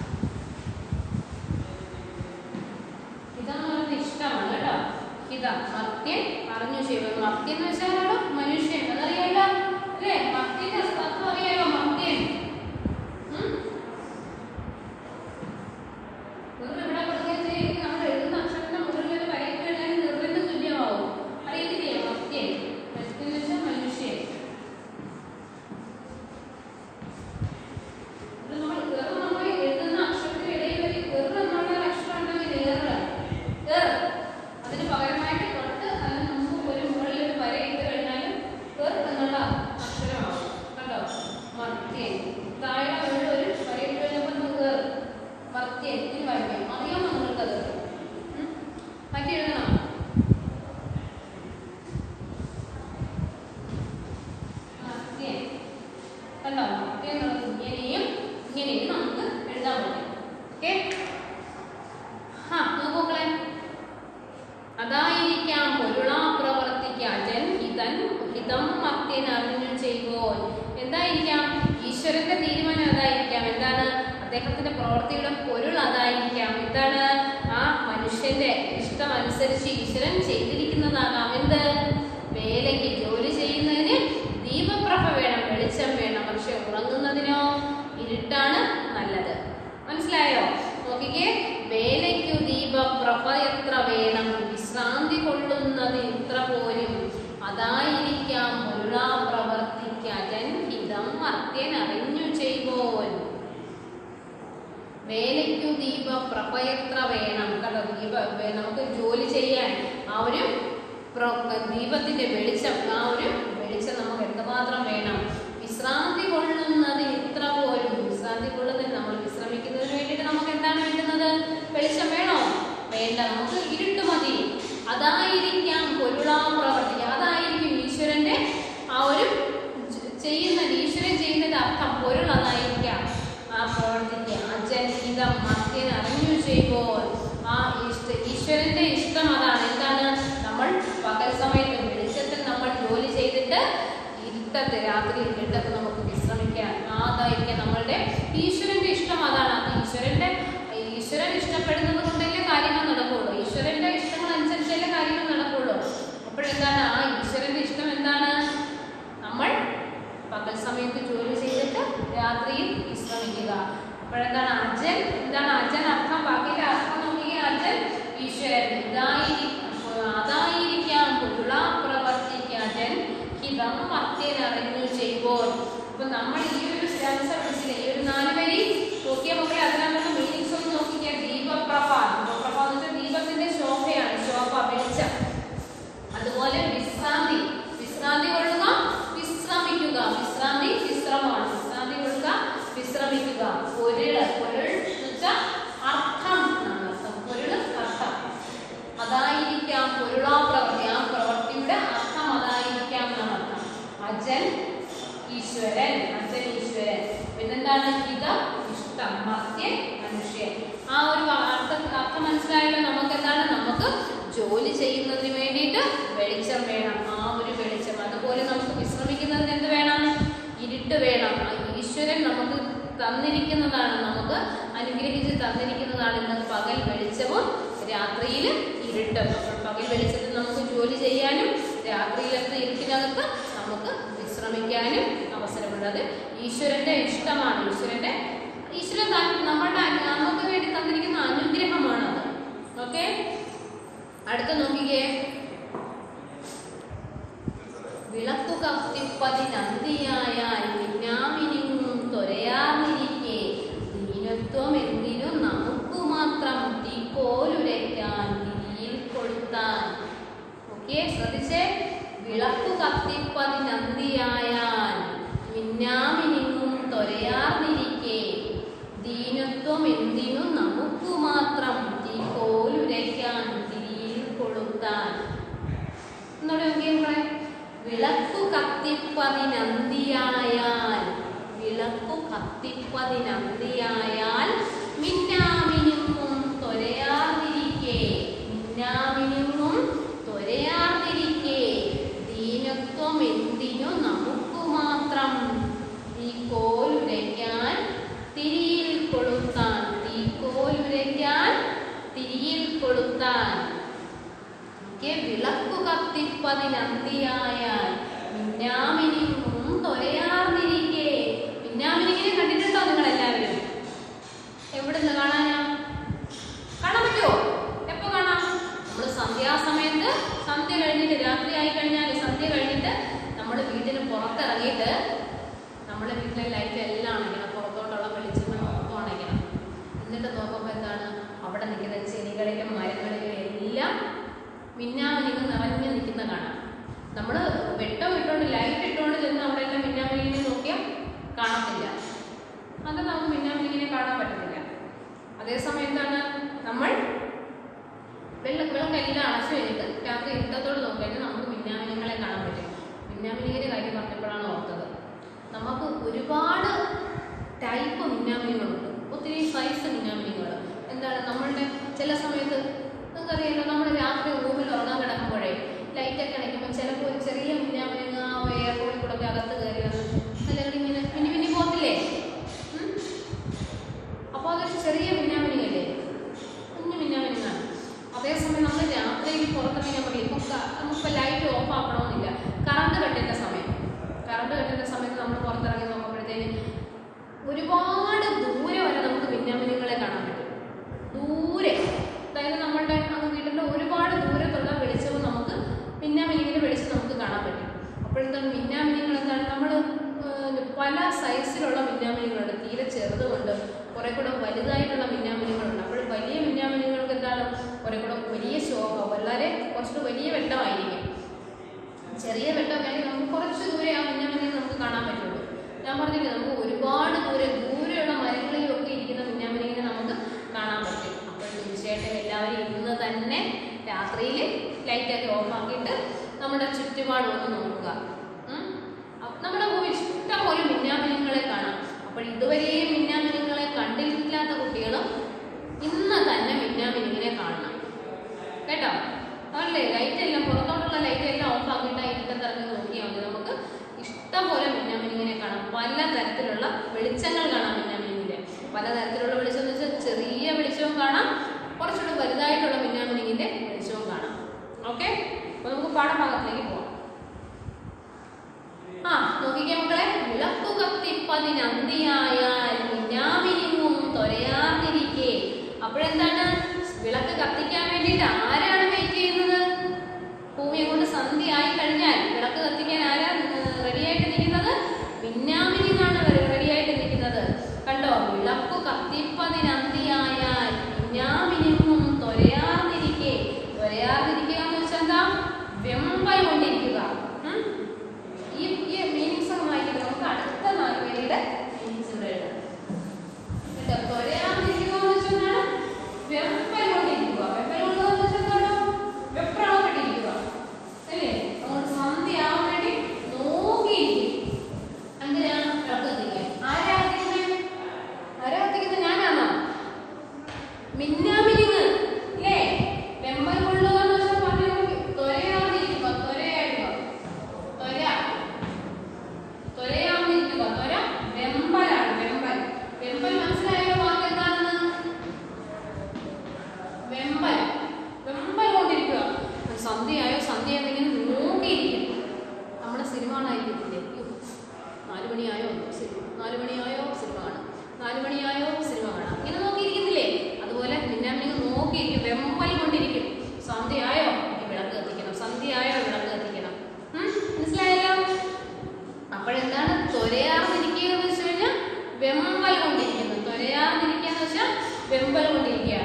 ഹിതം എന്ന് പറയുന്നത് ഇഷ്ടമാണ് കേട്ടോ ഹിതം മർത്യൻ പറഞ്ഞു ചെയ്യുന്നത് മർത്യൻ എന്ന് വെച്ചാൽ ആരാണ്? മനുഷ്യൻ അതറിയാലോ അല്ലേ മർത്യന്റെ തത്വം അറിയാലോ മർത്യൻ ഉം? വെറുതെ ഇവിടെ വെറുതെ ചെയ്ത് നമ്മൾ എഴുതുന്ന അക്ഷരത്തിന്റെ മുകളിൽ ഒരു വരയിട്ട് എഴുതാൻ നിർബന്ധ തുല്യമാവും അറിയത്തില്ലേ മർത്യൻ മർത്യൻ എന്ന് വെച്ചാൽ മനുഷ്യൻ ഇത് നമ്മൾ വെറും നമ്മൾ എഴുതുന്ന അക്ഷരത്തിന് ഇടയിൽ ഒരു വെറും എന്നുള്ള ഒരു അക്ഷരം ഉണ്ടെങ്കിൽ ഏറ് ഏറ് അതിന് പകരമായിട്ട് തൊട്ട് അതിന് മുമ്പ് ഒരു മുകളിൽ ഒരു വര ഇട്ട് കഴിഞ്ഞാൽ ഏർ എന്നുള്ള അക്ഷരമാവും കണ്ടോ മർത്യൻ താഴെ മുകളിൽ ഒരു വര ഇട്ട് കഴിഞ്ഞപ്പോൾ നമുക്ക് ഏർ മർത്യൻ ഇനി വായിക്കാം അറിയാമോ നിങ്ങൾക്കത് ഉം? മാറ്റി എഴുതണം മർത്യൻ കണ്ടോ മർത്യൻ എന്നുള്ളത് ഇങ്ങനെയും ഇങ്ങനെയും നമുക്ക് എഴുതാൻ പറ്റും ഓക്കെ ആ നോക്കൂ മക്കളെ അതായിരിക്കാം പൊരുളാ പ്രവർത്തിക്കാജൻ ഹിതൻ ഹിതം മത്യൻ അറിഞ്ഞു ചെയ്യുമ്പോൾ എന്തായിരിക്കാം ഈശ്വരന്റെ തീരുമാനം അതായിരിക്കാം എന്താണ് അദ്ദേഹത്തിന്റെ പ്രവൃത്തിയുടെ പൊരുൾ അതായിരിക്കാം എന്താണ് ആ മനുഷ്യന്റെ ഇഷ്ടം അനുസരിച്ച് ഈശ്വരൻ ചെയ്തിരിക്കുന്നതാകാം എന്ത് വേലയ്ക്ക് ജോലി ചെയ്യുന്നതിന് ദീപപ്രഭ വേണം വെളിച്ചം വേണം പക്ഷെ ഉറങ്ങുന്നതിനോ ഇരുട്ടാണ് നല്ലത് മനസ്സിലായോ നോക്കിക്കേ വേലയ്ക്കു വേലയ്ക്കു ദീപ പ്രഭയത്ര വേണം കണ്ടോ ദീപ വേ- നമുക്ക് ജോലി ചെയ്യാൻ ആ ഒരു പ്ര- ദീപത്തിന്റെ വെളിച്ചം ആ ഒരു വെളിച്ചം നമുക്ക് എന്തുമാത്രം വേണം വിശ്രാന്തി കൊള്ളുന്നത് ഇത്ര പോലും വിശ്രാന്തി കൊള്ളുന്നതിന് നമ്മൾ വിശ്രമിക്കുന്നതിന് വേണ്ടിയിട്ട് നമുക്ക് എന്താണ് വേണ്ടുന്നത് വെളിച്ചം വേണോ വേണ്ട നമുക്ക് ഇരുട്ട് മതി അതായിരിക്കാം പൊരുളാ പ്രവർത്തിക്കുക അതായിരിക്കും ഈശ്വരന്റെ ആ ഒരു ചെ- ചെയ്യുന്ന ഈശ്വരൻ ചെയ്യുന്നതിന്റെ അർത്ഥം പൊരുൾ അതായിരിക്കാം ആ പ്രവർത്തിക്കുക അജനിതം മധ്യൻ അറിഞ്ഞു ചെയ്യുമ്പോൾ ആ ഇഷ്ട ഈശ്വരന്റെ ഇഷ്ടം അതാണ് എന്താണ് നമ്മൾ പകൽ സമയത്ത് വെളിച്ചത്തിൽ നമ്മൾ ജോലി ചെയ്തിട്ട് ഇരുട്ടത്ത് രാത്രി ഇരുട്ടത്ത് നമുക്ക് വിശ്രമിക്കാൻ അതായിരിക്കാം നമ്മളുടെ ഈശ്വരന്റെ ഇഷ്ടം അതാണ് അത് ഈശ്വരന്റെ ഈശ്വരൻ ഇഷ്ടപ്പെടുന്നത് കൊണ്ടല്ലേ കാര്യങ്ങൾ നടക്കുള്ളൂ ഈശ്വരന്റെ ഇഷ്ടങ്ങൾ അനുസരിച്ചല്ലേ കാര്യങ്ങൾ നടക്കുള്ളൂ അപ്പോഴെന്താണ് ആ ഈശ്വരന്റെ ഇഷ്ടം എന്താണ് നമ്മൾ പകൽ സമയത്ത് ജോലി ചെയ്തിട്ട് രാത്രിയിൽ വിശ്രമിക്കുക അപ്പോഴെന്താണ് അജൻ എന്താണ് അജൻ അർത്ഥം ബാക്കിയുടെ അർത്ഥം നോക്കിയ അജൻ ഈശ്വരൻ ഇതായിരിക്കും അതായിരിക്കാം പൊരുള പ്രവർത്തിക്കുക അജൻ ഹിതം മത്യനറിഞ്ഞു ചെയ്യുമ്പോൾ അപ്പൊ നമ്മൾ ഈ ഒരു സ്റ്റാൻസ പഠിച്ചില്ലേ ഈ ഒരു നാല് വരി നോക്കിയ മക്കളെ അതിനകത്തുള്ള മീനിങ്സ് ഒന്ന് നോക്കിക്കുക ദീപപ്രഭ ദീപപ്രഭ എന്ന് വെച്ചാൽ ദീപത്തിന്റെ ശോഭയാണ് ശോഭ വെളിച്ചം അതുപോലെ വിശ്രാന്തി വിശ്രാന്തി കൊള്ളുക വിശ്രമിക്കുക വിശ്രാന്തി വിശ്രമമാണ് വിശ്രാന്തി കൊള്ളുക വിശ്രമിക്കുക പൊരുള് പൊരുൾ എന്ന് വെച്ചാൽ അർത്ഥം എന്നാണ് അർത്ഥം പൊരുള് അർത്ഥം അതായിരിക്കാം പൊരുളാ പ്രവൃത്തി ആ പ്രവൃത്തിയുടെ അർത്ഥം അതായിരിക്കാം എന്നാണ് അർത്ഥം അജൻ ഈശ്വരൻ അജൻ ഈശ്വരൻ പിന്നെന്താണ് ഹിത ഇഷ്ടം മർത്യൻ മനുഷ്യൻ ആ ഒരു അർത്ഥം അർത്ഥം മനസ്സിലായല്ലോ നമുക്ക് എന്താണ് നമുക്ക് ജോലി ചെയ്യുന്നതിന് വേണ്ടിയിട്ട് വെളിച്ചം വേണം ആ ഒരു വെളിച്ചം അതുപോലെ നമുക്ക് വിശ്രമിക്കുന്നതിന് എന്ത് വേണം ഇരുട്ട് വേണം ആ ഈശ്വരൻ നമുക്ക് തന്നിരിക്കുന്നതാണ് നമുക്ക് അനുഗ്രഹിച്ച് തന്നിരിക്കുന്നതാണ് ഇന്ന് പകൽ വെളിച്ചവും രാത്രിയിൽ ഇരുട്ടും അപ്പോൾ പകൽ വെളിച്ചത്തിൽ നമുക്ക് ജോലി ചെയ്യാനും രാത്രിയിലത്തെ ഇരുട്ടിനകത്ത് നമുക്ക് വിശ്രമിക്കാനും അവസരമുണ്ട് അത് ഈശ്വരന്റെ ഇഷ്ടമാണ് ഈശ്വരന്റെ ഈശ്വരൻ താൻ- നമ്മളുടെ അനു- നമുക്ക് വേണ്ടി തന്നിരിക്കുന്ന അനുഗ്രഹമാണ് അത് ഓക്കെ അടുത്ത നോക്കിക്കേ വിളക്കു കത്തിപ്പതിനന്തിയായാൽ മിന്നാമിനിങ്ങും തൊരയാതിരിക്കെ ദീനത്വം എന്തിനും നമുക്കു മാത്രം തീക്കോലുരയ്ക്കാൻ തിരിയിൽ കൊളുത്താൻ ഓക്കെ ശ്രദ്ധിച്ചേ വിളക്കു കത്തിപ്പതിനന്തിയായാൽ മിന്നാമിനിങ്ങും തൊരയാതിരിക്കെ ദീനത്വം എന്തിനും നമുക്കു മാത്രം തീക്കോലുരയ്ക്കാൻ തിരിയിൽ കൊളുത്താൻ എന്നോട് നോക്കിയേ നമ്മളെ വിളക്കു കത്തിപ്പതിനന്തിയായാൽ വിളക്കു കത്തിപ്പതിനന്തിയായാൽ മിന്നാമിനുങ്ങും തൊരയാതിരിക്കെ മിന്നാമിനുങ്ങും തൊരയാതിരിക്കെ ദീനത്വം എന്തിനു നമുക്കു മാത്രം ഈ കോലുരയ്ക്കാൻ തിരിയിൽ കൊളുത്താൻ ഈ കോലുരയ്ക്കാൻ തിരിയിൽ കൊളുത്താൻ എനിക്ക് വിളക്കു കത്തിപ്പതിനന്തിയായാൽ മിന്നാമിനിങ്ങും തൊരയാർന്നിരിക്കെ മിന്നാമിനിങ്ങിനെ കണ്ടിട്ടുണ്ടോ നിങ്ങൾ എല്ലാവരും എവിടുന്ന് കാണാനാ കാണാൻ പറ്റുമോ എപ്പോ കാണാം നമ്മൾ സന്ധ്യാസമയത്ത് സന്ധ്യ കഴിഞ്ഞിട്ട് രാത്രി ആയി കഴിഞ്ഞാൽ സന്ധ്യ കഴിഞ്ഞിട്ട് നമ്മൾ വീട്ടിന് പുറത്തിറങ്ങിയിട്ട് നമ്മുടെ വീട്ടിലെ ലൈറ്റ് എല്ലാം അണയ്ക്കണം പുറത്തോട്ടുള്ള വെളിച്ചം മൊത്തം അണയ്ക്കണം എന്നിട്ട് നോക്കുമ്പോൾ എന്താണ് അവിടെ നിൽക്കുന്ന ചെടികളിലും മരങ്ങളിലും എല്ലാം മിന്നാമിനിങ്ങ് നിറഞ്ഞു നിൽക്കുന്ന കാണാം നമ്മൾ വെട്ടം ഇട്ടുകൊണ്ട് ലൈറ്റ് ഇട്ടുകൊണ്ട് ചെന്ന് അവിടെ എല്ലാം മിന്നാമിനിങ്ങിനെ നോക്കിയാൽ കാണത്തില്ല അത് നമുക്ക് മിന്നാമിനിങ്ങിനെ കാണാൻ പറ്റത്തില്ല അതേസമയം എന്താണ് നമ്മൾ വെള്ള വിളക്കെല്ലാം അടച്ചു കഴിഞ്ഞിട്ട് രാത്രി ഇരുട്ടത്തോട് നോക്കിക്കഴിഞ്ഞാൽ നമുക്ക് മിന്നാമിനിങ്ങളെ കാണാൻ പറ്റും മിന്നാമിനിങ്ങിന്റെ കാര്യം പറഞ്ഞപ്പോഴാണ് ഓർത്തത് നമുക്ക് ഒരുപാട് ടൈപ്പ് മിന്നാമിനികളുണ്ട് ഒത്തിരി സൈസ് മിന്നാമിനികൾ എന്താണ് നമ്മളുടെ ചില സമയത്ത് നിങ്ങൾക്കറിയാലോ നമ്മൾ രാത്രി റൂമിൽ ഉറങ്ങാൻ കിടക്കുമ്പോഴേ ലൈറ്റൊക്കെ അണയ്ക്കുമ്പോൾ ചിലപ്പോൾ ഒരു ചെറിയ മിന്നാമിനിങ്ങ എയർ കൂടി കൂടെ ഒക്കെ അകത്ത് കയറി വന്ന് അല്ലെങ്കിൽ ഇങ്ങനെ മിന്നി മിന്നി പോകത്തില്ലേ ഉം? അപ്പോൾ അതൊരു ചെറിയ മിന്നാമിനിങ്ങല്ലേ കുഞ്ഞു മിന്നാമിനിങ്ങാണ് അതേസമയം നമ്മൾ രാത്രിയിൽ പുറത്തിറങ്ങിയാൽ മതി ഇപ്പം ക- നമുക്കിപ്പോൾ ലൈറ്റ് ഓഫ് ആക്കണമെന്നില്ല കറണ്ട് കട്ടിൻ്റെ സമയം കറണ്ട് കട്ടിൻ്റെ സമയത്ത് നമ്മൾ പുറത്തിറങ്ങി നോക്കുമ്പോഴത്തേന് ഒരുപാട് ദൂരെ വരെ നമുക്ക് മിന്നാമിനിങ്ങളെ കാണാൻ പറ്റും ദൂരെ അതായത് നമ്മളുടെ അങ്ങ് വീട്ടിൻ്റെ ഒരുപാട് ദൂരത്തുള്ള വെളിച്ചവും നമുക്ക് മിന്നാമിനിങ്ങിൻ്റെ വെളിച്ചം നമുക്ക് കാണാൻ പറ്റും അപ്പോഴത്തെ മിന്നാമിനിങ്ങൾ എന്താണ് നമ്മൾ കുറെ കൂടെ വലിയ ശോഭ വളരെ കുറച്ചുകൂടെ വലിയ വെട്ടമായിരിക്കും ചെറിയ വെട്ടമൊക്കെ ആണെങ്കിൽ നമുക്ക് കുറച്ച് ദൂരെ ആ മിന്നാമിനെ നമുക്ക് കാണാൻ പറ്റുള്ളൂ ഞാൻ പറഞ്ഞില്ലേ നമുക്ക് ഒരുപാട് ദൂരെ ദൂരെയുള്ള മരങ്ങളിലൊക്കെ ഇരിക്കുന്ന മിന്നാമിനെ നമുക്ക് കാണാൻ പറ്റും അപ്പോൾ തീർച്ചയായിട്ടും എല്ലാവരും ഇന്ന് തന്നെ രാത്രിയിൽ ലൈറ്റൊക്കെ ഓഫ് ആക്കിയിട്ട് നമ്മുടെ ചുറ്റുപാട് ഒന്ന് നോക്കുക ഉം. അപ്പ- നമ്മുടെ ഭൂമി ഇഷ്ടം പോലെ മിന്നാമിനുങ്ങളെ കാണാം അപ്പോൾ ഇതുവരെയും മിന്നാമിനുങ്ങളെ കണ്ടിട്ടില്ലാത്ത കുട്ടികളും ഇന്ന് തന്നെ മിന്നാമിനിങ്ങിനെ കാണണം കേട്ടോ അതല്ലേ ലൈറ്റ് എല്ലാം പുറത്തോട്ടുള്ള ലൈറ്റ് എല്ലാം ഓഫ് ആക്കിയിട്ട് ഇരുട്ടത്തിറങ്ങി നോക്കിയാൽ മതി നമുക്ക് ഇഷ്ടം പോലെ മിന്നാമിനിങ്ങിനെ കാണാം പല തരത്തിലുള്ള വെളിച്ചങ്ങൾ കാണാം മിന്നാമിനിങ്ങിന്റെ പല തരത്തിലുള്ള വെളിച്ചം എന്ന് വെച്ചാൽ ചെറിയ വെളിച്ചവും കാണാം കുറച്ചുകൂടെ വലുതായിട്ടുള്ള മിന്നാമിനിങ്ങിന്റെ വെളിച്ചവും കാണാം ഓക്കെ അപ്പൊ നമുക്ക് പാഠഭാഗത്തിലേക്ക് പോവാം ആ നോക്കിക്കേ മക്കളെ വിളക്കു കത്തിപ്പതിനന്തിയായാൽ മിന്നാമിനിങ്ങും തൊരയാതിരിക്കെ അപ്പോഴെന്താണ് വിളക്ക് കത്തിക്കാൻ വേണ്ടിയിട്ട് ആരാണ് വെയിറ്റ് ചെയ്യുന്നത് ഭൂമിയെ കൊണ്ട് സന്ധ്യ ആയി കഴിഞ്ഞാൽ വിളക്ക് കത്തിക്കാൻ ആരാ റെഡിയായിട്ട് നിൽക്കുന്നത് മിന്നാമിനിങ്ങാണ് റെഡിയായിട്ട് നിൽക്കുന്നത് കണ്ടോ വിളക്കു കത്തിപ്പതിനന്തിയായാൽ മിന്നാമിനിങ്ങും തൊരയാതിരിക്കെ തൊരയാതിരിക്കുക എന്ന് വെച്ചാൽ എന്താ വെമ്പൽ കൊണ്ടിരിക്കുക ഉം? ഈ ഈ മീനിങ്സ് ഒക്കെ വായിക്കുന്നത് നമുക്ക് അടുത്ത നാലുപേരുടെ മീനിങ്സ് ഇവിടെ എഴുതാം കേട്ടോ തൊരയാതിരിക്കുക എന്ന് വെച്ചാൽ എന്താണ് വെമ്പൽ കൊണ്ടിരിക്കുക വെമ്പൽ കൊള്ളുക എന്ന് വെച്ചാൽ എന്താണ് വെപ്രാളപ്പെട്ടിരിക്കുക അല്ലേ നമ്മൾ സന്ധ്യയാവാൻ വേണ്ടി നോക്കിയിരിക്കും എന്തിനാണ് വിളക്ക് കത്തിക്കാൻ ആരാ കത്തിക്കുന്നത് ആരാ കത്തിക്കുന്നത് ഞാനാണോ മിന്നാമിനിങ് ഇല്ലേ വെമ്പൽ കൊള്ളുക എന്ന് വെച്ചാൽ പറഞ്ഞു നോക്കി ത്വരയാതിരിക്കുക ത്വരയായിരിക്കുക ത്വര ത്വരയാതിരിക്കുക ത്വര വെമ്പലാണ് വെമ്പൽ വെമ്പൽ മനസ്സിലായോ വാക്ക് എന്താണെന്ന് വെമ്പൽ വെമ്പൽ കൊണ്ടിരിക്കുക സന്ധ്യയായോ സന്ധ്യ എന്തെങ്കിലും നോക്കിയിരിക്കും നമ്മുടെ സിനിമ കാണാതിരിക്കത്തില്ലേ അയ്യോ, നാല് മണിയായോ സിനിമ നാല് മണിയായോ സിനിമ കാണാം നാല് മണിയായോ സിനിമ കാണാം ഇങ്ങനെ നോക്കിയിരിക്കുന്നില്ലേ അതുപോലെ മിന്നാമിനിങ് നോക്കിയിരിക്കും വെമ്പൽ കൊണ്ടിരിക്കും സന്ധ്യയായോ എനിക്ക് വിളക്ക് കത്തിക്കണം സന്ധ്യയായോ വിളക്ക് കത്തിക്കണം ഉം, മനസ്സിലായല്ലോ അപ്പോഴെന്താണ് തൊരയാർന്നിരിക്കുക എന്ന് വെച്ച് കഴിഞ്ഞാൽ വെമ്പൽ കൊണ്ടിരിക്കുന്നു തൊരയാർന്നിരിക്കുക എന്ന് വെച്ചാൽ വെമ്പൽ കൊണ്ടിരിക്കുകയാണ്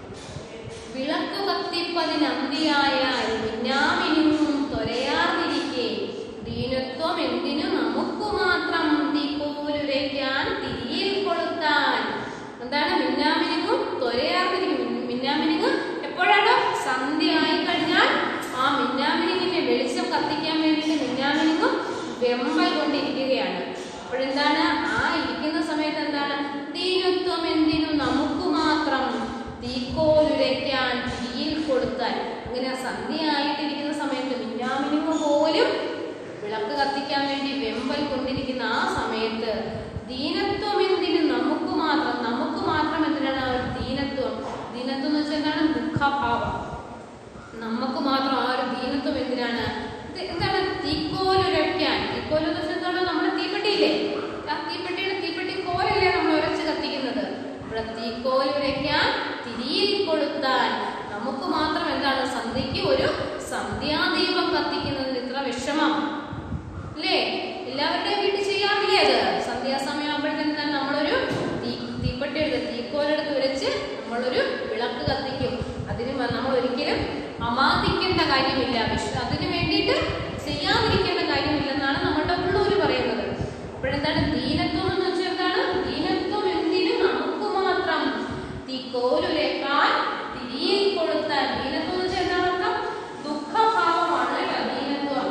വിളക്കു കത്തിപ്പതിനന്തിയായാൽ മിന്നാമിനിങ്ങും തൊരയാർന്നിരിക്കെ ദീനത്വം എന്തിനു നമുക്കു മാത്രം തീപ്പോലുരയ്ക്കാൻ തിരിയിൽ കൊളുത്താൻ എന്താണ് മിന്നാമിനിങ്ങും തൊരയാർന്നിരിക്കും മിന്നാമിനിങ് എപ്പോഴാണ് സന്ധ്യ ആയി കഴിഞ്ഞാൽ ആ മിന്നാമിനിങ്ങിന്റെ വെളിച്ചം കത്തിക്കാൻ വേണ്ടിയിട്ട് മിന്നാമിനിങ്ങും വെമ്പൽ കൊണ്ടിരിക്കുകയാണ് അപ്പോഴെന്താണ് ആ ഇരിക്കുന്ന സമയത്ത് എന്താണ് ദീനത്വം എന്തിനു നമുക്ക് മാത്രം തീക്കോലുരയ്ക്കാൻ തീയിൽ കൊടുത്താൽ അങ്ങനെ സന്ധ്യയായിട്ടിരിക്കുന്ന സമയത്ത് മിന്നാമിനിങ്ങ് പോലും വിളക്ക് കത്തിക്കാൻ വേണ്ടി വെമ്പൽ കൊണ്ടിരിക്കുന്ന ആ സമയത്ത് ദീനത്വം എന്തിന് നമുക്ക് മാത്രം നമുക്ക് മാത്രം എന്തിനാണ് ആ ഒരു ദീനത്വം ദീനത്വം എന്ന് വെച്ചാൽ എന്താണ് ദുഃഖഭാവം നമുക്ക് മാത്രം ആ ഒരു ദീനത്വം എന്തിനാണ് ഇത് എന്താണ് തീക്കോലുരയ്ക്കാൻ തീക്കോല് എന്ന് വെച്ചാൽ എന്താണ് നമ്മുടെ തീപ്പെട്ടിയില്ലേ ആ തീപ്പെട്ടിയുടെ തീപ്പെട്ടി കോലല്ലേ നമ്മൾ ഉരച്ച് കത്തിക്കുന്നത് ഇവിടെ തീക്കോലുരയ്ക്കാൻ തിരിയിൽ കൊളുത്താൻ നമുക്ക് മാത്രം എന്താണ് സന്ധ്യയ്ക്ക് ഒരു സന്ധ്യാദീപം കത്തിക്കുന്നതിന് ഇത്ര വിഷമം അല്ലേ എല്ലാവരുടെയും വീട്ടിൽ ചെയ്യാറില്ലേ അത് സന്ധ്യാസമയം ആകുമ്പോഴത്തേനും എന്താണ് നമ്മളൊരു തീ തീപ്പെട്ടി എടുത്ത് തീക്കോലെടുത്ത് ഉരച്ച് നമ്മളൊരു വിളക്ക് കത്തിക്കും അതിന് മ- നമ്മൾ ഒരിക്കലും അമാദിക്കേണ്ട കാര്യമില്ല വിഷ അതിന് വേണ്ടിയിട്ട് ചെയ്യാതിരിക്കേണ്ട കാര്യമില്ലെന്നാണ് നമ്മളുടെ ഉള്ളൂര് പറയുന്നത് അപ്പോഴെന്താണ് ദീനത്വം എന്ന് വെച്ചാൽ എന്താണ് ദീനത്വം എന്തിനും നമുക്ക് മാത്രം തീക്കോലുരക്കാൻ തിരിയിൽ കൊടുത്താൽ ദീനത്വം എന്ന് വെച്ചാൽ എന്താണ് അർത്ഥം ദുഃഖഭാവമാണ് കേട്ടോ ദീനത്വം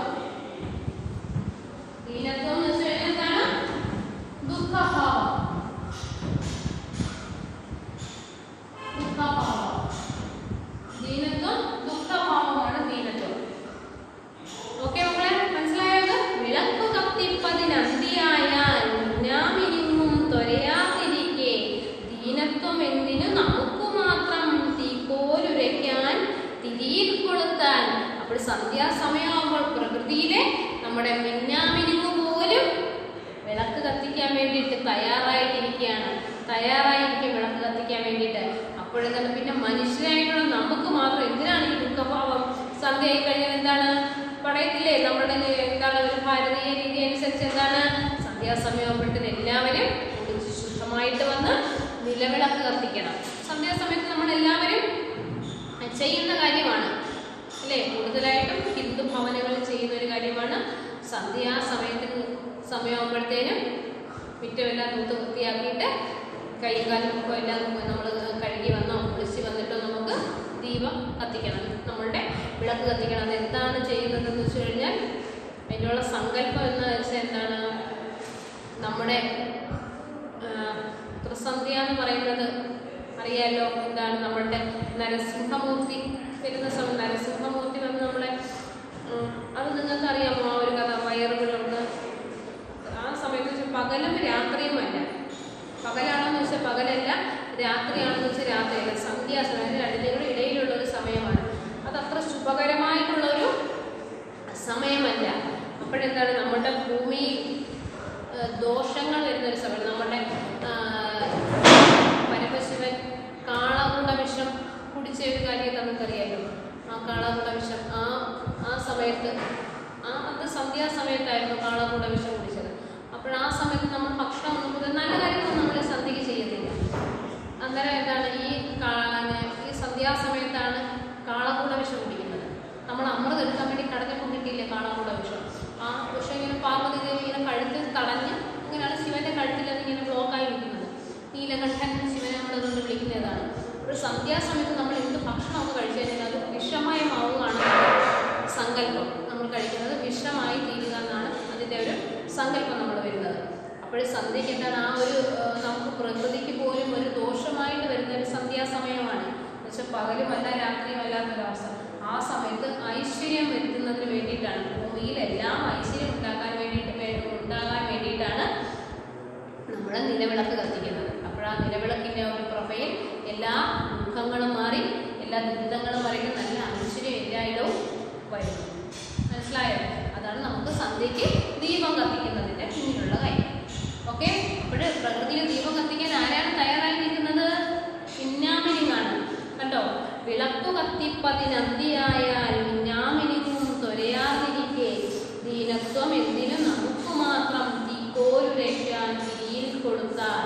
ദീനത്വം എന്ന് വെച്ച് കഴിഞ്ഞാൽ എന്താണ് ദുഃഖഭാവം ദുഃഖഭാവം ദീനത്വം ദുഃഖഭാവമാണ് ദീനത്വം ഓക്കെ മക്കളെ മനസ്സിലായത് വിളക്കു കത്തിപ്പതിനന്തിയായാൽ മിന്നാമിനിങ്ങും ത്വരയാതിരിക്കെ ദീനത്വം എന്തിനു നമുക്ക് മാത്രം തീക്കോലുരയ്ക്കാൻ തിരിയിൽ കൊളുത്താൻ അപ്പോൾ സന്ധ്യാസമയമാകുമ്പോൾ പ്രകൃതിയിലെ നമ്മുടെ മിന്നാമിനുങ്ങ് പോലും വിളക്ക് കത്തിക്കാൻ വേണ്ടിയിട്ട് തയ്യാറായിട്ടിരിക്കുകയാണ് തയ്യാറായിരിക്കും വിളക്ക് കത്തിക്കാൻ വേണ്ടിയിട്ട് അപ്പോഴെന്താണ് പിന്നെ മനുഷ്യരായിട്ടുള്ള നമുക്ക് മാത്രം എന്തിനാണ് ഈ ദുഃഖഭാവം സന്ധ്യ ആയി കഴിഞ്ഞാൽ എന്താണ് പറയത്തില്ലേ നമ്മുടെ എന്താണ് ഒരു ഭാരതീയ രീതി അനുസരിച്ച് എന്താണ് സന്ധ്യാസമയമാകുമ്പോഴത്തേന് എല്ലാവരും കുളിച്ച് ശുദ്ധമായിട്ട് വന്ന് നിലവിളക്ക് കത്തിക്കണം സന്ധ്യാസമയത്ത് നമ്മൾ എല്ലാവരും ചെയ്യുന്ന കാര്യമാണ് അല്ലേ കൂടുതലായിട്ടും ഹിന്ദു ഭവനങ്ങളിൽ ചെയ്യുന്ന ഒരു കാര്യമാണ് സന്ധ്യാസമയത്തിന് സമയമാകുമ്പോഴത്തേനും മുറ്റമെല്ലാം തൂത്ത് വൃത്തിയാക്കിയിട്ട് കൈയും കാലും മുഖം എല്ലാം നമ്മൾ കഴുകി വന്നോ കുളിച്ച് വന്നിട്ടോ നമുക്ക് ദീപം കത്തിക്കണം നമ്മളുടെ വിളക്ക് കത്തിക്കണം അത് എന്താണ് ചെയ്യുന്നതെന്ന് വെച്ച് കഴിഞ്ഞാൽ അതിനുള്ള സങ്കല്പം എന്ന് വെച്ചാൽ എന്താണ് നമ്മുടെ ആ, ത്രിസന്ധ്യ എന്ന് പറയുന്നത് അറിയാലോ എന്താണ് നമ്മളുടെ നരസിംഹമൂർത്തി വരുന്ന സമയം നരസിംഹമൂർത്തി വന്ന് നമ്മളെ ഉം, അത് നിങ്ങൾക്ക് അറിയാമോ ആ ഒരു കഥ വയറുകളുണ്ട് ആ സമയത്ത് വെച്ചാൽ പകലും രാത്രിയുമല്ല പകലാണെന്ന് വെച്ചാൽ പകലല്ല രാത്രിയാണെന്ന് വെച്ചാൽ രാത്രിയല്ല സന്ധ്യാസമയം രണ്ടിനും ഇടയിലുള്ള ഒരു സമയമാണ് അത് അത്ര ശുഭകരമായിട്ടുള്ള ഒരു സമയമല്ല അപ്പോഴെന്താണ് നമ്മുടെ ഭൂമി ഏഹ്, ദോഷങ്ങൾ വരുന്ന ഒരു സമയം നമ്മുടെ ആഹ്, പരമശിവൻ കാളകുണ്ട വിഷം കുടിച്ച ഒരു കാര്യം നമുക്കറിയാലോ ആ കാളകുണ്ട വിഷം ആ ആ സമയത്ത് ആ അത് സന്ധ്യാസമയത്തായിരുന്നു കാളകുണ്ട വിഷം കുടിച്ചത് അപ്പോൾ ആ സമയത്ത് നമ്മൾ ഭക്ഷണം ഒന്നും ഇത് നല്ല കാര്യങ്ങളൊന്നും നമ്മൾ സന്ധ്യയ്ക്ക് ചെയ്യുന്നില്ല അന്നേരം എന്താണ് ഈ കാ- ഈ സന്ധ്യാസമയത്താണ് കാളകൂട വിഷം കുടിക്കുന്നത് നമ്മൾ അമൃത് എടുക്കാൻ വേണ്ടി കടഞ്ഞപ്പോൾ കിട്ടിയില്ലേ കാളകൂട വിഷം ആ വിഷം ഇങ്ങനെ പാർവതി ദേവി ഇങ്ങനെ കഴുത്തിൽ തടഞ്ഞ് ഇങ്ങനെയാണ് ശിവന്റെ കഴുത്തിൽ അത് ഇങ്ങനെ ബ്ലോക്കായി ഇരിക്കുന്നത് നീലകണ്ഠൻ ശിവനെ നമ്മളതുകൊണ്ട് വിളിക്കുന്നതാണ് ഒരു സന്ധ്യാസമയത്ത് നമ്മൾ എന്ത് ഭക്ഷണമൊക്കെ കഴിച്ചു കഴിഞ്ഞാൽ അത് വിഷമയമാവുകയാണ് സങ്കല്പം നമ്മൾ കഴിക്കുന്നത് വിഷമായി തീരുക എന്നാണ് അതിൻ്റെ ഒരു സങ്കല്പം നമ്മൾ വരുന്നത് അപ്പോൾ സന്ധ്യയ്ക്ക് എന്താണ് ആ ഒരു ആ, നമുക്ക് പ്രകൃതിക്ക് പോലും ഒരു ദോഷമായിട്ട് വരുന്ന ഒരു സന്ധ്യാസമയമാണ് എന്നുവെച്ചാൽ പകലുമല്ല രാത്രിയുമല്ലാത്തൊരവസ്ഥ ആ സമയത്ത് ഐശ്വര്യം വരുത്തുന്നതിന് വേണ്ടിയിട്ടാണ് ഭൂമിയിൽ എല്ലാം ഐശ്വര്യം ഉണ്ടാക്കാൻ വേണ്ടിയിട്ട് വേ- ഉണ്ടാകാൻ വേണ്ടിയിട്ടാണ് നമ്മൾ നിലവിളക്ക് കത്തിക്കുന്നത് അപ്പോൾ ആ നിലവിളക്കിൻ്റെ ഒരു പ്രൊഫൈൽ എല്ലാ ദുഃഖങ്ങളും മാറി എല്ലാ ദുരിതങ്ങളും മറിയിട്ട് നല്ല ഐശ്വര്യം എല്ലായിടവും വരും മനസ്സിലായോ അതാണ് നമുക്ക് സന്ധ്യയ്ക്ക് ദീപം കത്തിക്കുന്നതിൻ്റെ പിന്നിലുള്ള കാര്യം ഓക്കെ അപ്പോൾ പ്രകൃതിയിൽ ദീപം കത്തിക്കാൻ ആരാണ് തയ്യാറായി നിൽക്കുന്നത് പിന്നാമിനിങ്ങാണ് കണ്ടോ വിളക്കു കത്തിപ്പതിനന്തിയായാൽ പിന്നാമിനിങ്ങും തൊരയാതിരിക്കെ ദീനത്വം എന്തിനു നമുക്ക് മാത്രം തീക്കോരുരയ്ക്കാൻ തിരിയിൽ കൊടുത്താൽ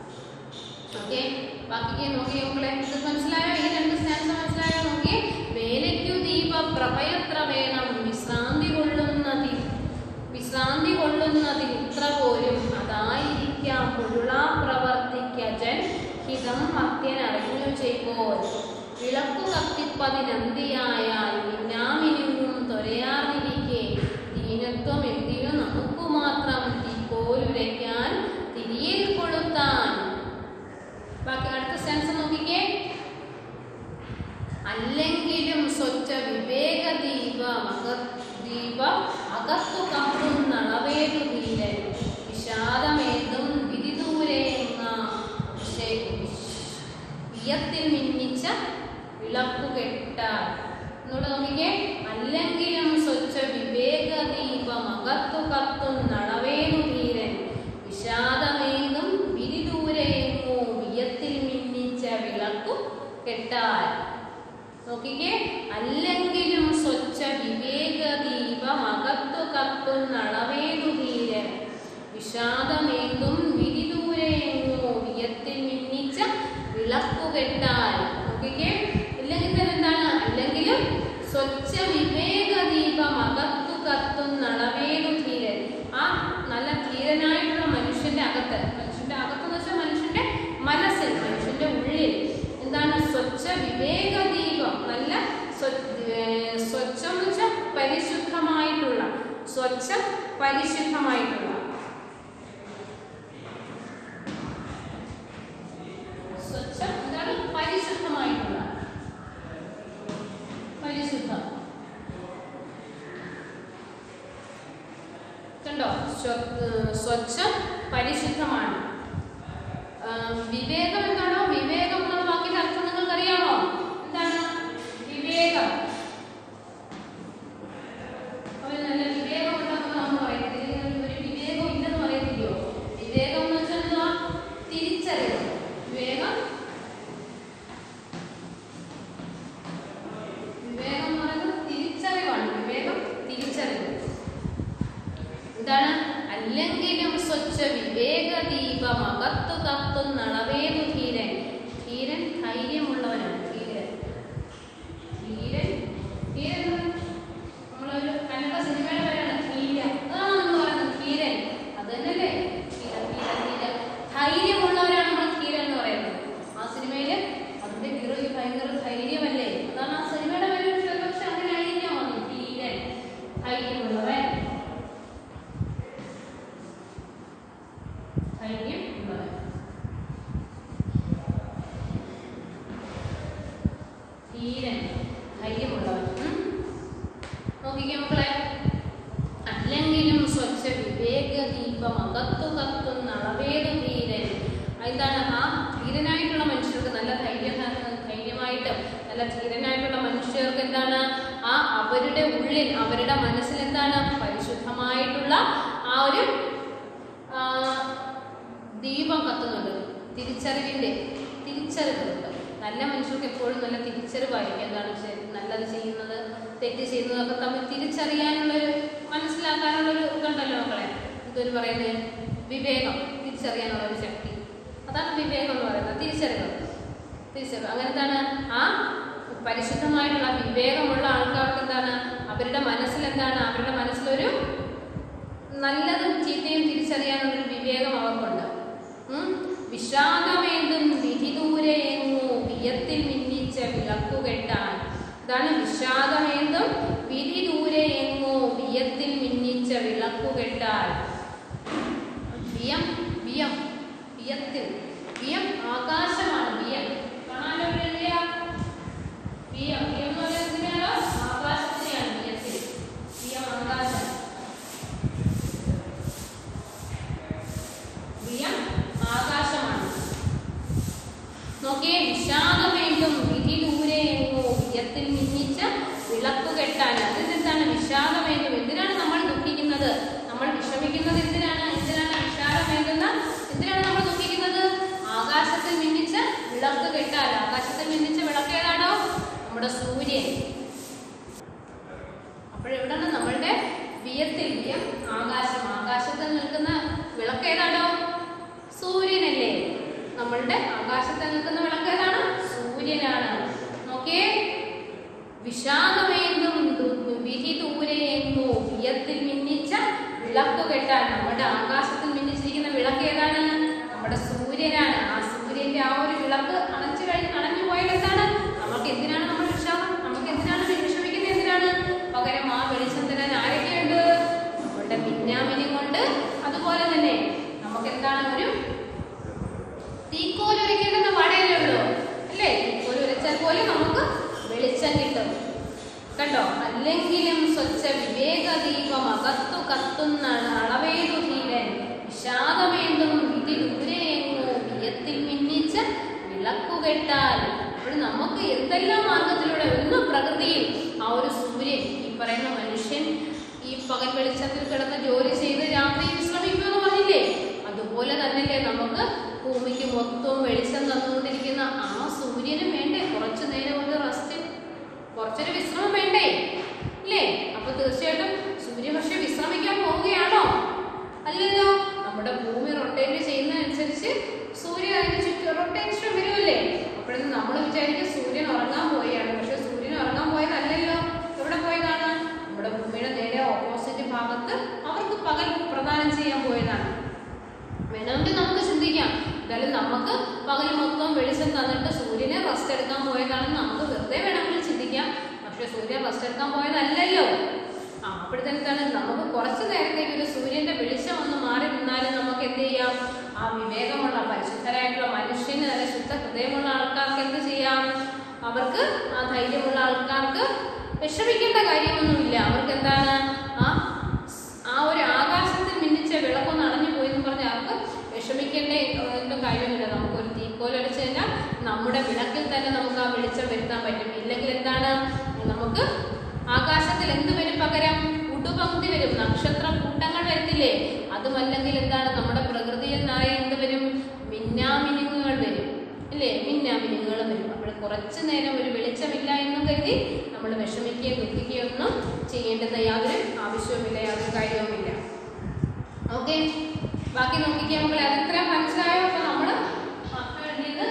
ഓക്കെ ബാക്കിക്ക് നോക്കിയേ മക്കളെ ഇത് മനസ്സിലായോ ഈ രണ്ട് സ്റ്റാൻസ് മനസ്സിലായോ നോക്കിയേ വേലയ്ക്കു ദീപ പ്രഭയത്ര വേണം വിശ്രാന്തി കൊള്ളുന്നതിൽ വിശ്രാന്തി കൊള്ളുന്നതിൽ ഇത്ര പോലും അതായിരിക്കാം പൊരുളാ പ്രവർത്തിക്കജൻ ഹിതം മത്യനറിഞ്ഞു ചെയ്പോൽ വിളക്കു കത്തിപ്പതിനന്തിയായാൽ പിന്നാമിനിങ്ങും തൊരയാതിരിക്കെ ദീനത്വം എന്തിനു നമുക്കു മാത്രം തീക്കോലുരയ്ക്കാൻ തിരിയിൽ കൊളുത്താൻ ബാക്കി അടുത്ത സെൻസ് നോക്കിക്കേ അല്ലെങ്കിലും സ്വച്ഛ വിവേക ദീപ ദീപ അകത്തു കമ്പുന്നളവേതു ധീരൻ വിഷാദമേതും വിധിദൂരേങ്ങ വിയത്തിൽ മിന്നിച്ച വിളക്കു കെട്ടാൽ എന്നോട് നോക്കിക്കേ അല്ലെങ്കിലും സ്വച്ഛ വിവേക ദീപം അകത്തു കത്തും നളവേനു ധീരൻ വിഷാദമേതും വിരിദൂരയെങ്ങോ വിയത്തിൽ മിന്നിച്ച വിളക്കു കെട്ടാൽ നോക്കിക്കേ അല്ലെങ്കിലും സ്വച്ഛ വിവേക ദീപം അകത്തു കത്തുന്നളവേതു ധീരൻ വിഷാദമേതും വിരിദൂരയെങ്ങോ വിയത്തിൽ മിന്നിച്ച വിളക്കു കെട്ടാൽ നോക്കിക്കേ ഇല്ലെങ്കിൽ തന്നെ എന്താണ് അല്ലെങ്കിലും സ്വച്ഛ വിവേക ദീപം അകത്തു കത്തുന്നളവേതു ധീരൻ ആ നല്ല ധീരനായിട്ടുള്ള മനുഷ്യന്റെ അകത്ത് മനുഷ്യന്റെ അകത്ത് എന്ന് വെച്ചാൽ മനുഷ്യന്റെ മനസ്സിൽ മനുഷ്യന്റെ ഉള്ളിൽ എന്താണ് സ്വച്ഛ വിവേക ദീപം നല്ല സ്വ- ഏർ സ്വച്ഛം എന്ന് വെച്ചാൽ പരിശുദ്ധമായിട്ടുള്ള സ്വച്ഛം പരിശുദ്ധമായിട്ടുള്ള സ്വച്ഛം എന്താണ് പരിശുദ്ധമായിട്ടുള്ള പരിശുദ്ധം കണ്ടോ സ്വ- ഏർ സ്വച്ഛം പരിശുദ്ധമാണ് ആ, വിവേകം എന്താണോ വിവേകം എന്നുള്ള വാക്കിന്റെ അർത്ഥം നിങ്ങൾക്ക് അറിയാമോ എന്താണ് വിവേകം അവന് നല്ല വിവേകം ഉണ്ടെന്ന് നമ്മൾ പറയുന്നത് ഇതിന് ഒരു വിവേകം ഇല്ലെന്ന് പറയത്തില്ലയോ വിവേകം എന്ന് വെച്ചാൽ എന്തുവാ തിരിച്ചറിവ് വിവേകം വിവേകം എന്ന് പറയുന്നത് തിരിച്ചറിവാണ് വിവേകം തിരിച്ചറിവ് എന്താണ് അല്ലെങ്കിലും സ്വച്ഛ വിവേക ദീപം അകത്തു കത്തുന്നളവേതു ധീരൻ ധീരൻ ധൈര്യമുള്ളവനാണ് ധീരൻ ധൈര്യമുള്ളവൻ ഉം? നോക്കിക്കേ മക്കളെ അല്ലെങ്കിലും സ്വച്ഛ വിവേക ദീപം അകത്തു കത്തുന്ന അളവേതു ധീരൻ എന്താണ് ആ ധീരനായിട്ടുള്ള മനുഷ്യർക്ക് നല്ല ധൈര്യം ധൈര്യമായിട്ട് നല്ല ധീരനായിട്ടുള്ള മനുഷ്യർക്ക് എന്താണ് ആ അവരുടെ ഉള്ളിൽ അവരുടെ മനസ്സിൽ എന്താണ് പരിശുദ്ധമായിട്ടുള്ള ആ ഒരു ആ, ദീപം കത്തുന്നുണ്ട് തിരിച്ചറിവിന്റെ തിരിച്ചറിവുണ്ട് നല്ല മനുഷ്യർക്ക് എപ്പോഴും നല്ല തിരിച്ചറിവായിരിക്കും എന്താണ് ശരി- നല്ലത് ചെയ്യുന്നത് തെറ്റ് ചെയ്യുന്നതൊക്കെ തമ്മിൽ തിരിച്ചറിയാനുള്ളൊരു മനസ്സിലാക്കാനുള്ളൊരു ഇതുണ്ടല്ലോ മക്കളെ ഇതൊരു പറയുന്നത് വിവേകം തിരിച്ചറിയാനുള്ള ഒരു ശക്തി അതാണ് വിവേകം എന്ന് പറയുന്നത് തിരിച്ചറിവ് തിരിച്ചറിവ് അങ്ങനെ എന്താണ് ആ പരിശുദ്ധമായിട്ടുള്ള വിവേകമുള്ള ആൾക്കാർക്ക് എന്താണ് അവരുടെ മനസ്സിൽ എന്താണ് അവരുടെ മനസ്സിലൊരു നല്ലതും ചീത്തയും തിരിച്ചറിയാനുള്ളൊരു വിവേകം അവർക്കുണ്ട് ഉം. വിഷാദമേന്തും വിധിദൂരെ എങ്ങോ വിയത്തിൽ മിന്നിച്ച വിളക്കുകെട്ടാൻ ഇതാണ് വിഷാദമേന്തും വിധി ദൂരെ എങ്ങോ വിയത്തിൽ മിന്നിച്ച വിളക്കുകെട്ടാൽ വിയം വിയം വിയത്തിൽ വിയം ആകാശമാണ് വിയം കാണാനോ എഴുതിയ വിയം വിയം എന്ന് പറയുന്നത് എന്തിനാണോ ആകാശത്തിനെയാണ് വിയത്തിൽ വിയം ആകാശം വിയം ആകാശമാണ് നോക്കിയേ വിഷാദമേണ്ടും വിധി ദൂരെ എങ്ങോ വിയത്തിൽ മിന്നിച്ച വിളക്ക് കെട്ടാൻ അതിനെന്താണ് വിഷാദമേണ്ടും എന്തിനാണ് നമ്മൾ ദുഃഖിക്കുന്നത് നമ്മൾ വിഷമിക്കുന്നത് എന്തിനാണ് എന്തിനാണ് വിഷാദമേണ്ടുന്ന എന്തിനാണ് നമ്മൾ ദുഃഖിക്കുന്നത് ആകാശത്തിൽ മിന്നിച്ച വിളക്ക് കെട്ടാൻ ആകാശത്തിൽ മിന്നിച്ച വിളക്ക് ഏതാണോ നമ്മുടെ സൂര്യൻ അപ്പോഴെവിടാണ് നമ്മളുടെ വിയത്തിൽ വിയം ആകാശം ആകാശത്തിൽ നിൽക്കുന്ന വിളക്ക് ഏതാണോ സൂര്യനല്ലേ നമ്മളുടെ ആകാശത്തിൽ നിൽക്കുന്ന വിളക്ക് ഏതാണ് സൂര്യനാണ് നോക്കിയേ വിഷാദമേന്തും ദു- വിധി ദൂരെയെങ്ങോ വിയത്തിൽ മിന്നിച്ച വിളക്ക് കെട്ടാൻ നമ്മുടെ ആകാശത്തിൽ മിന്നിച്ചിരിക്കുന്ന വിളക്ക് ഏതാണ് നമ്മുടെ സൂര്യനാണ് ആ സൂര്യന്റെ ആ ഒരു വിളക്ക് അണച്ചു കഴിഞ്ഞ് അണഞ്ഞു പോയാൽ എന്താണ് നമുക്ക് എന്തിനാണ് നമ്മൾ വിഷാദം നമുക്ക് എന്തിനാണ് വിഷമിക്കുന്നത് എന്തിനാണ് പകരം ആ വെളിച്ചം തരാൻ ആരൊക്കെയുണ്ട് നമ്മളുടെ മിന്നാമിനെ കൊണ്ട് അതുപോലെ തന്നെ നമുക്ക് എന്താണ് ഒരു തീക്കോൽ ഉരയ്ക്കേണ്ടെന്ന പാടല്ലേ ഉള്ളൂ അല്ലേ തീക്കോൽ ഉരച്ചാൽ പോലും നമുക്ക് വെളിച്ചം കിട്ടും കണ്ടോ അല്ലെങ്കിലും സ്വച്ഛ വിവേകദീപം അകത്തു കത്തുന്ന അളവേതു ധീരൻ വിഷാദമേന്തും വിധി ദൂരെയെങ്ങോ വിയത്തിൽ മിന്നിച്ച വിളക്കുകെട്ടാൽ അപ്പോൾ നമുക്ക് എന്തെല്ലാം മാർഗത്തിലൂടെ ഒന്ന് പ്രകൃതിയിൽ ആ ഒരു സൂര്യൻ ഈ പറയുന്ന മനുഷ്യൻ ഈ പകൽ വെളിച്ചത്തിൽ കിടന്ന് ജോലി ചെയ്ത് രാത്രി വിശ്രമിക്കുമെന്ന് പറഞ്ഞില്ലേ അതുപോലെ തന്നെയല്ലേ നമുക്ക് ഭൂമിക്ക് മൊത്തവും വെളിച്ചം തന്നുകൊണ്ടിരിക്കുന്ന ആ സൂര്യനും വേണ്ടേ കുറച്ചു നേരം ഒരു റെസ്റ്റ് കുറച്ചൊരു വിശ്രമം വേണ്ടേ ഇല്ലേ അപ്പൊ തീർച്ചയായിട്ടും സൂര്യൻ പക്ഷെ വിശ്രമിക്കാൻ പോവുകയാണോ അല്ലല്ലോ നമ്മുടെ ഭൂമി റൊട്ടേറ്റ് ചെയ്യുന്നതനുസരിച്ച് സൂര്യൻ അതിന് ചുറ്റും റൊട്ടേഷൻ വരുമല്ലേ അപ്പോഴൊന്നും നമ്മൾ വിചാരിക്കും സൂര്യൻ ഉറങ്ങാൻ പോയാണ് പക്ഷെ സൂര്യൻ ഉറങ്ങാൻ പോയതല്ലല്ലോ എവിടെ പോയതാണ് നമ്മുടെ ഭൂമിയുടെ നേരെ ഓപ്പോസിറ്റ് ഭാഗത്ത് അവർക്ക് പകൽ പ്രദാനം ചെയ്യാൻ പോയതാണ് വേണമെങ്കിൽ നമുക്ക് ചിന്തിക്കാം എന്തായാലും നമുക്ക് പകൽ മൊത്തം വെളിച്ചം തന്നിട്ട് സൂര്യനെ റെസ്റ്റ് എടുക്കാൻ പോയതാണെന്ന് നമുക്ക് വെറുതെ വേണമെങ്കിൽ ചിന്തിക്കാം പക്ഷെ സൂര്യൻ റെസ്റ്റ് എടുക്കാൻ പോയതല്ലല്ലോ ആ അപ്പോഴത്തേക്കാണ് നമുക്ക് കുറച്ച് നേരത്തേക്ക് ഒരു സൂര്യന്റെ വെളിച്ചം ഒന്ന് മാറി നിന്നാലും നമുക്ക് എന്ത് ചെയ്യാം ആ വിവേകമുള്ള പരിശുദ്ധരായിട്ടുള്ള മനുഷ്യന് നല്ല ശുദ്ധ ഹൃദയമുള്ള ആൾക്കാർക്ക് എന്ത് ചെയ്യാം അവർക്ക് ആ ധൈര്യമുള്ള ആൾക്കാർക്ക് വിഷമിക്കേണ്ട കാര്യമൊന്നുമില്ല അവർക്ക് എന്താണ് ആ ആ ഒരു ആകാശത്തിൽ മിന്നിച്ച വിളക്കൊന്ന് അണഞ്ഞു പോയി എന്ന് പറഞ്ഞാൽ അവർക്ക് വിഷമിക്കേണ്ട ഒന്നും കാര്യമില്ല നമുക്കൊരു തീക്കോലടിച്ച് കഴിഞ്ഞാൽ നമ്മുടെ വിളക്കിൽ തന്നെ നമുക്ക് ആ വെളിച്ചം വരുത്താൻ പറ്റും ഇല്ലെങ്കിൽ എന്താണ് നമുക്ക് ആകാശത്തിൽ എന്ത് വരും പകരം ഉടുപങ്ക്തി വരും നക്ഷത്ര കൂട്ടങ്ങൾ വരത്തില്ലേ അതുമല്ലെങ്കിൽ എന്താണ് നമ്മുടെ പ്രകൃതിയിൽ നിറയെ എന്ത് വരും മിന്നാമിനുങ്ങുകൾ വരും അല്ലേ മിന്നാമിനുങ്ങുകൾ വരും അപ്പോൾ കുറച്ചു നേരം ഒരു വെളിച്ചമില്ല എന്നും കരുതി നമ്മൾ വിഷമിക്കുകയും ദുഃഖിക്കുകയും ഒന്നും ചെയ്യേണ്ടുന്ന യാതൊരു ആവശ്യവുമില്ല യാതൊരു കാര്യവുമില്ല ഓക്കെ ബാക്കി നോക്കിക്കാൻ മക്കളെ അതെത്ര മനസ്സിലായോ അപ്പൊ നമ്മള് മക്കളുടേത്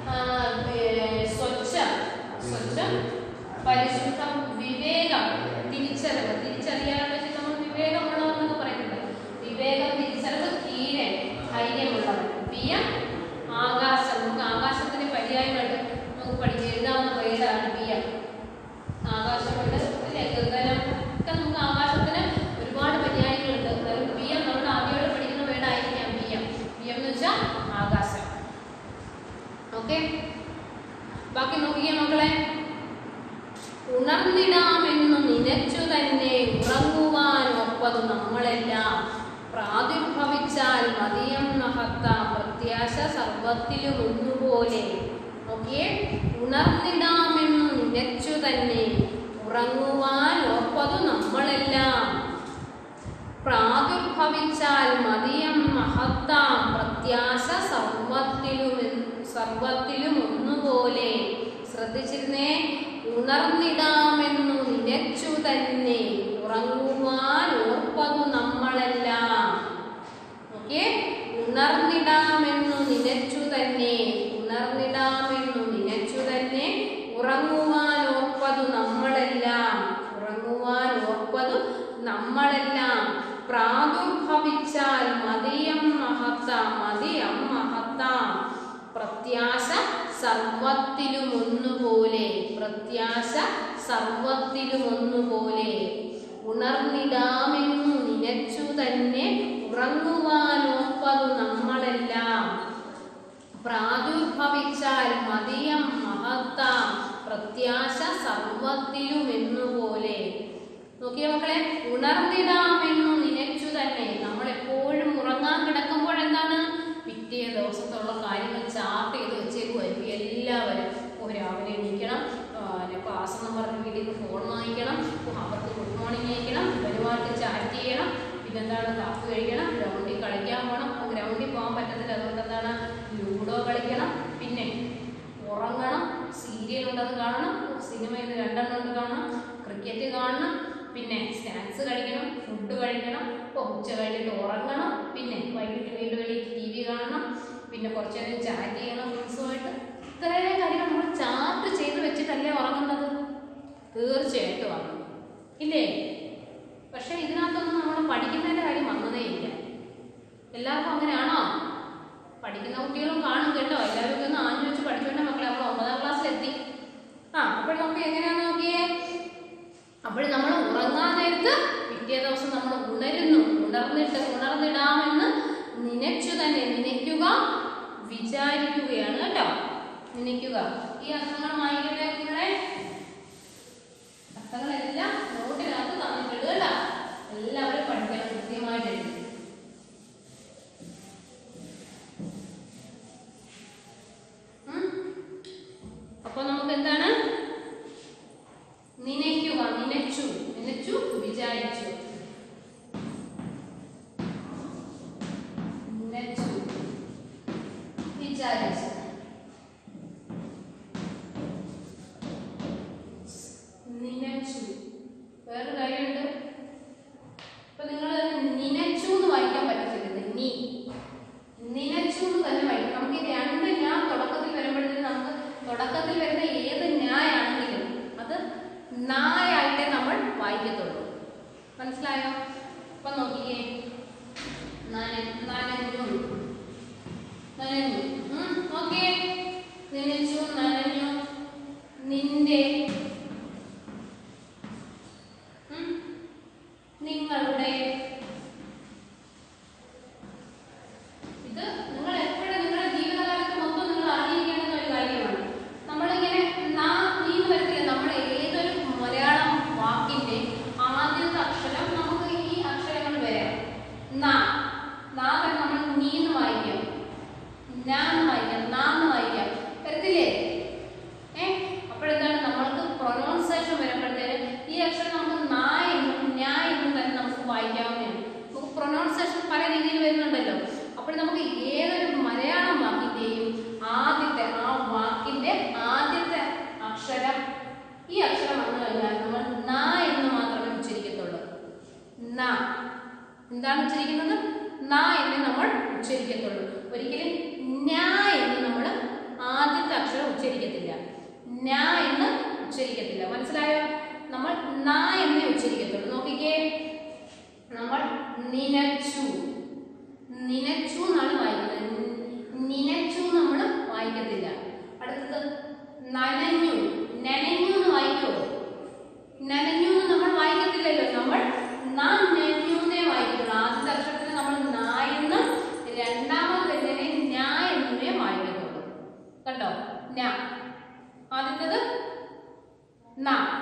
സ്വച്ഛ സ്വച്ഛം പരിശുദ്ധം വിവേകം തിരിച്ചറിവ് തിരിച്ചറിയാനുള്ള വെച്ച് നമ്മൾ വിവേകമുള്ളവെന്നൊക്കെ പറയുന്നുണ്ട് വിവേകം തിരിച്ചറിവ് ധീരൻ ധൈര്യമുള്ളവൻ പിയം ആകാശം നമുക്ക് ആകാശത്തിന് പര്യായമായിട്ട് നമുക്ക് പഠിച്ച് എഴുതാവുന്ന പേരാണ് പിയം ആകാശമുണ്ട് അല്ലേ ഗഗനം ഒക്കെ നമുക്ക് ആകാശത്തിന് ഒരുപാട് പര്യായങ്ങളുണ്ട് എന്നാലും പി എം നമ്മൾ ആദ്യമായിട്ട് പഠിക്കുന്ന വേർഡായിരിക്കാം പി എം പി എം എന്ന് വെച്ചാൽ ആകാശം ഓക്കെ ബാക്കി നോക്കിക്കേ മക്കളെ ഉണ ഉണർന്നിടാമെന്നു നിനച്ചു തന്നെ ഉറങ്ങുവാൻ ഒപ്പതു നമ്മളെല്ലാം പ്രാദുർഭവിച്ചാൽ മതിയം മഹത്ത പ്രത്യാശ സർവത്തിലും ഒന്നുപോലെ നോക്കിയേ ഉണർന്നിടാമെന്നു നിനച്ചു തന്നെ ഉറങ്ങുവാൻ ഒപ്പതു നമ്മളെല്ലാം പ്രാദുർഭവിച്ചാൽ മതിയം മഹത്താം പ്രത്യാശ സർവത്തിലും സർവത്തിലും ഒന്നുപോലെ ശ്രദ്ധിച്ചിരുന്നേ ഉണർന്നിടാമെന്നു നിനച്ചു തന്നെ ഉറങ്ങുവാൻ ഓർപ്പതു നമ്മളെല്ലാം ഓക്കെ ഉണർന്നിടാമെന്നു നിനച്ചു തന്നെ ഉണർന്നിടാമെന്നു നിനച്ചു തന്നെ ഉറങ്ങുവാൻ ഓർപ്പതു നമ്മളെല്ലാം ഉറങ്ങുവാൻ ഓർപ്പതു നമ്മളെല്ലാം പ്രാദുർഭവിച്ചാൽ മതിയം മഹത്ത മതിയം മഹത്ത പ്രത്യാശ സർവത്തിലും ഒന്നുപോലെ പ്രത്യാശ സർവത്തിലും ഒന്നുപോലെ ഉണർന്നിടാമെന്നു നിനച്ചു തന്നെ ഉറങ്ങുവാനോപ്പതു നമ്മളെല്ലാം പ്രാദുർഭവിച്ചാൽ മതിയം മഹത്ത പ്രത്യാശ സർവത്തിലും എന്നുപോലെ നോക്കിയ മക്കളെ ഉണർന്നിടാമെന്നു നിനച്ചു തന്നെ നമ്മൾ എപ്പോഴും ഉറങ്ങാൻ കിടക്കുമ്പോൾ എന്താണ് പിറ്റേ ദിവസത്തുള്ള കാര്യങ്ങൾ ചാർട്ട് ചെയ്ത് വെച്ചേക്കുമായിരിക്കും എല്ലാവരും ഓ രാവിലെ എണീക്കണം ആ, പിന്നെ ക്ലാസ് എന്ന് പറഞ്ഞ് വീട്ടിൽ നിന്ന് ഫോൺ വാങ്ങിക്കണം ഓ, അവർക്ക് ഗുഡ് മോർണിംഗ് അയക്കണം ഇവരുമായിട്ട് ചാറ്റ് ചെയ്യണം പിന്നെന്താണ് കാപ്പ് കഴിക്കണം ഗ്രൗണ്ടിൽ കളിക്കാൻ പോകണം അപ്പോൾ ഗ്രൗണ്ടിൽ പോകാൻ പറ്റത്തില്ല അതുകൊണ്ട് എന്താണ് ലൂഡോ കളിക്കണം പിന്നെ ഉറങ്ങണം സീരിയൽ ഉണ്ടത് കാണണം സിനിമ ഇത് രണ്ടെണ്ണം ഉണ്ട് കാണണം ക്രിക്കറ്റ് കാണണം പിന്നെ സ്നാക്സ് കഴിക്കണം ഫുഡ് കഴിക്കണം ഇപ്പോൾ ഉച്ച കഴിഞ്ഞിട്ട് ഉറങ്ങണം പിന്നെ വൈകിട്ട് വീണ്ടും വേണ്ടി ടി വി കാണണം പിന്നെ കുറച്ച് നേരം ചാറ്റ് ചെയ്യണം ഫ്രണ്ട്സുമായിട്ട് ഇത്രയും കാര്യങ്ങൾ നമ്മൾ ചാറ്റ് ചെയ്ത് വെച്ചിട്ടല്ലേ ഉറങ്ങുന്നത് തീർച്ചയായിട്ടും ആണ് ഇല്ലേ പക്ഷെ ഇതിനകത്തൊന്നും നമ്മൾ പഠിക്കുന്നതിൻ്റെ കാര്യം വന്നതേ ഇല്ല എല്ലാവർക്കും അങ്ങനെയാണോ പഠിക്കുന്ന കുട്ടികളും കാണും കേട്ടോ എല്ലാവരും ഒന്ന് ആഞ്ഞു വെച്ച് പഠിച്ചോണ്ട മക്കളെ നമ്മൾ ഒമ്പതാം ക്ലാസ്സിലെത്തി ആ അപ്പോൾ നമുക്ക് എങ്ങനെയാന്ന് നോക്കിയേ അപ്പോൾ നമ്മൾ ഉറങ്ങാൻ നേരത്ത് പിറ്റേ ദിവസം നമ്മൾ ഉണരുന്നു ഉണർന്നിട്ട് ഉണർന്നിടാമെന്ന് നനച്ചു തന്നെ നനയ്ക്കുക വിചാരിക്കുകയാണ് കേട്ടോ നനയ്ക്കുക ഈ അർത്ഥങ്ങൾ വായിക്കട്ടെ കുട്ടികളെ അർത്ഥങ്ങളെല്ലാം നോട്ടിനകത്ത് തന്നിട്ടുണ്ട് കേട്ടോ എല്ലാവരും പഠിക്കണം കൃത്യമായിട്ട് എഴുതി ഉം? അപ്പൊ നമുക്ക് എന്താണ് നനയ്ക്കുക നനച്ചു നനച്ചു വിചാരിച്ചു നനച്ചു വിചാരിച്ചു നനച്ചു വേറൊരു കാര്യമുണ്ട് ഇപ്പൊ നിങ്ങൾ നനച്ചു എന്ന് വായിക്കാൻ പറ്റത്തില്ല നീ നനച്ചു എന്ന് തന്നെ വായിക്കും നമുക്ക് ഈ രണ്ട് ഞാൻ തുടക്കത്തിൽ വരുമ്പോഴത്തേക്കും നമുക്ക് തുടക്കത്തിൽ വരുന്ന ഏത് ന്യായാണെങ്കിലും അത് നായായിട്ടേ നമ്മൾ വായിക്കത്തുള്ളൂ മനസ്സിലായോ അപ്പൊ നോക്കിയേ നന- നനഞ്ഞു നനഞ്ഞു ഓക്കെ നനച്ചു നനഞ്ഞു നിന്റെ ഉം, നിങ്ങളുടെ ഇത് നിങ്ങൾ എപ്പോഴും നിങ്ങളുടെ ജീവിതകാലത്ത് മൊത്തം നിങ്ങൾ അറിഞ്ഞിരിക്കേണ്ടുന്ന ഒരു കാര്യമാണ് നമ്മളിങ്ങനെ നാ നീ എന്ന് വരത്തില്ല നമ്മൾ ഏതൊരു മലയാളം വാക്കിന്റെ ആദ്യത്തെ അക്ഷരം നമുക്ക് ഈ അക്ഷരങ്ങൾ വരാം നാ നാ തന്നെ നമ്മൾ നീ എന്ന് വായിക്കാം ഞാ എന്ന് വായിക്കാം നാ എന്ന് വായിക്കാം വരത്തില്ലേ ഏ അപ്പോഴെന്താണ് നമ്മൾക്ക് പ്രൊനൗൺസേഷൻ വരുമ്പോഴത്തേന് ഈ അക്ഷരം നമുക്ക് നാ എന്നും ഞാ എന്നും തന്നെ നമുക്ക് വായിക്കാവുന്നതാണ് നമുക്ക് പ്രൊനൗൺസേഷൻ പല രീതിയിൽ വരുന്നുണ്ടല്ലോ അപ്പോൾ നമുക്ക് ഏതൊരു മലയാളം വാക്കിന്റെയും ആദ്യത്തെ ആ വാക്കിന്റെ ആദ്യത്തെ അക്ഷരം ഈ അക്ഷരം വന്നു കഴിഞ്ഞാൽ നമ്മൾ നാ എന്ന് മാത്രമേ ഉച്ചരിക്കത്തുള്ളൂ നാ എന്താണ് ഉച്ചരിക്കുന്നത് നാ എന്ന് നമ്മൾ ഉച്ചരിക്കത്തുള്ളൂ ഒരിക്കലും ഞാ എന്ന് നമ്മൾ ആദ്യത്തെ അക്ഷരം ഉച്ചരിക്കത്തില്ല ഞാ എന്ന് ഉച്ചരിക്കത്തില്ല മനസ്സിലായോ നമ്മൾ നാ എന്നേ ഉച്ചരിക്കത്തുള്ളൂ നോക്കിക്കേ നമ്മൾ നിനച്ചു നിനച്ചു എന്നാണ് വായിക്കുന്നത് നി- നിനച്ചു നമ്മൾ വായിക്കത്തില്ല അടുത്തത് നനഞ്ഞു നനഞ്ഞു എന്ന് വായിക്കുമോ നനഞ്ഞു എന്ന് നമ്മൾ വായിക്കത്തില്ലല്ലോ നമ്മൾ നനഞ്ഞു എന്നേ വായിക്കുള്ളൂ ആദ്യത്തെ അക്ഷരത്തിന് നമ്മൾ നായെന്ന് രണ്ടാമത് വരുന്നതിനെ ഞാ എന്നേ വായിക്കത്തുള്ളൂ കണ്ടോ ഞാ ആദ്യത്തത് ന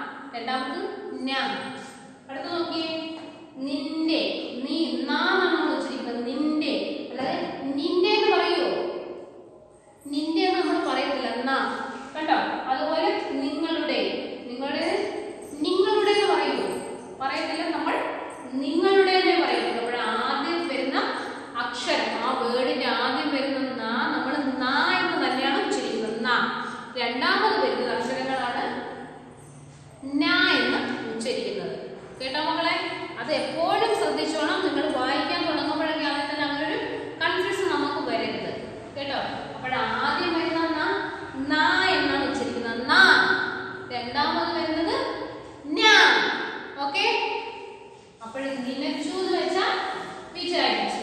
രണ്ടാമത് ന അടുത്ത നോക്കിയേ നിന്റെ നീ നാ നമ്മൾ ഉച്ചരിക്കുന്നത് നിന്റെ അല്ലാതെ നിന്റെ എന്ന് പറയുമോ നിന്റെ എന്ന് നമ്മൾ പറയത്തില്ല നാ കണ്ടോ അതുപോലെ നിങ്ങളുടെ നിങ്ങളുടെ നിങ്ങളുടെ എന്ന് പറയുമോ പറയത്തില്ല നമ്മൾ നിങ്ങളുടെ തന്നെ പറയുള്ളൂ അപ്പോൾ ആദ്യം വരുന്ന അക്ഷരം ആ വേർഡിന്റെ ആദ്യം വരുന്ന നാ നമ്മൾ നാ എന്ന് തന്നെയാണ് ഉച്ചരിക്കുന്നത് നാ രണ്ടാമത് വരുന്ന അക്ഷരങ്ങളാണ് ന എന്ന് ഉച്ചരിക്കുന്നത് കേട്ടോ മക്കളെ അത് എപ്പോഴും ശ്രദ്ധിച്ചോണം നിങ്ങൾ വായിക്കാൻ തുടങ്ങുമ്പോഴൊക്കെ അതിൽ തന്നെ അങ്ങനെ ഒരു കൺഫ്യൂഷൻ നമുക്ക് വരരുത് കേട്ടോ അപ്പോൾ ആദ്യം വരുന്ന ന ന എന്നാണ് ഉച്ചരിക്കുന്നത് ന രണ്ടാമത് വരുന്നത് ന ഓക്കെ അപ്പോൾ നിനച്ചു എന്ന് വെച്ചാൽ വിചാരിച്ചു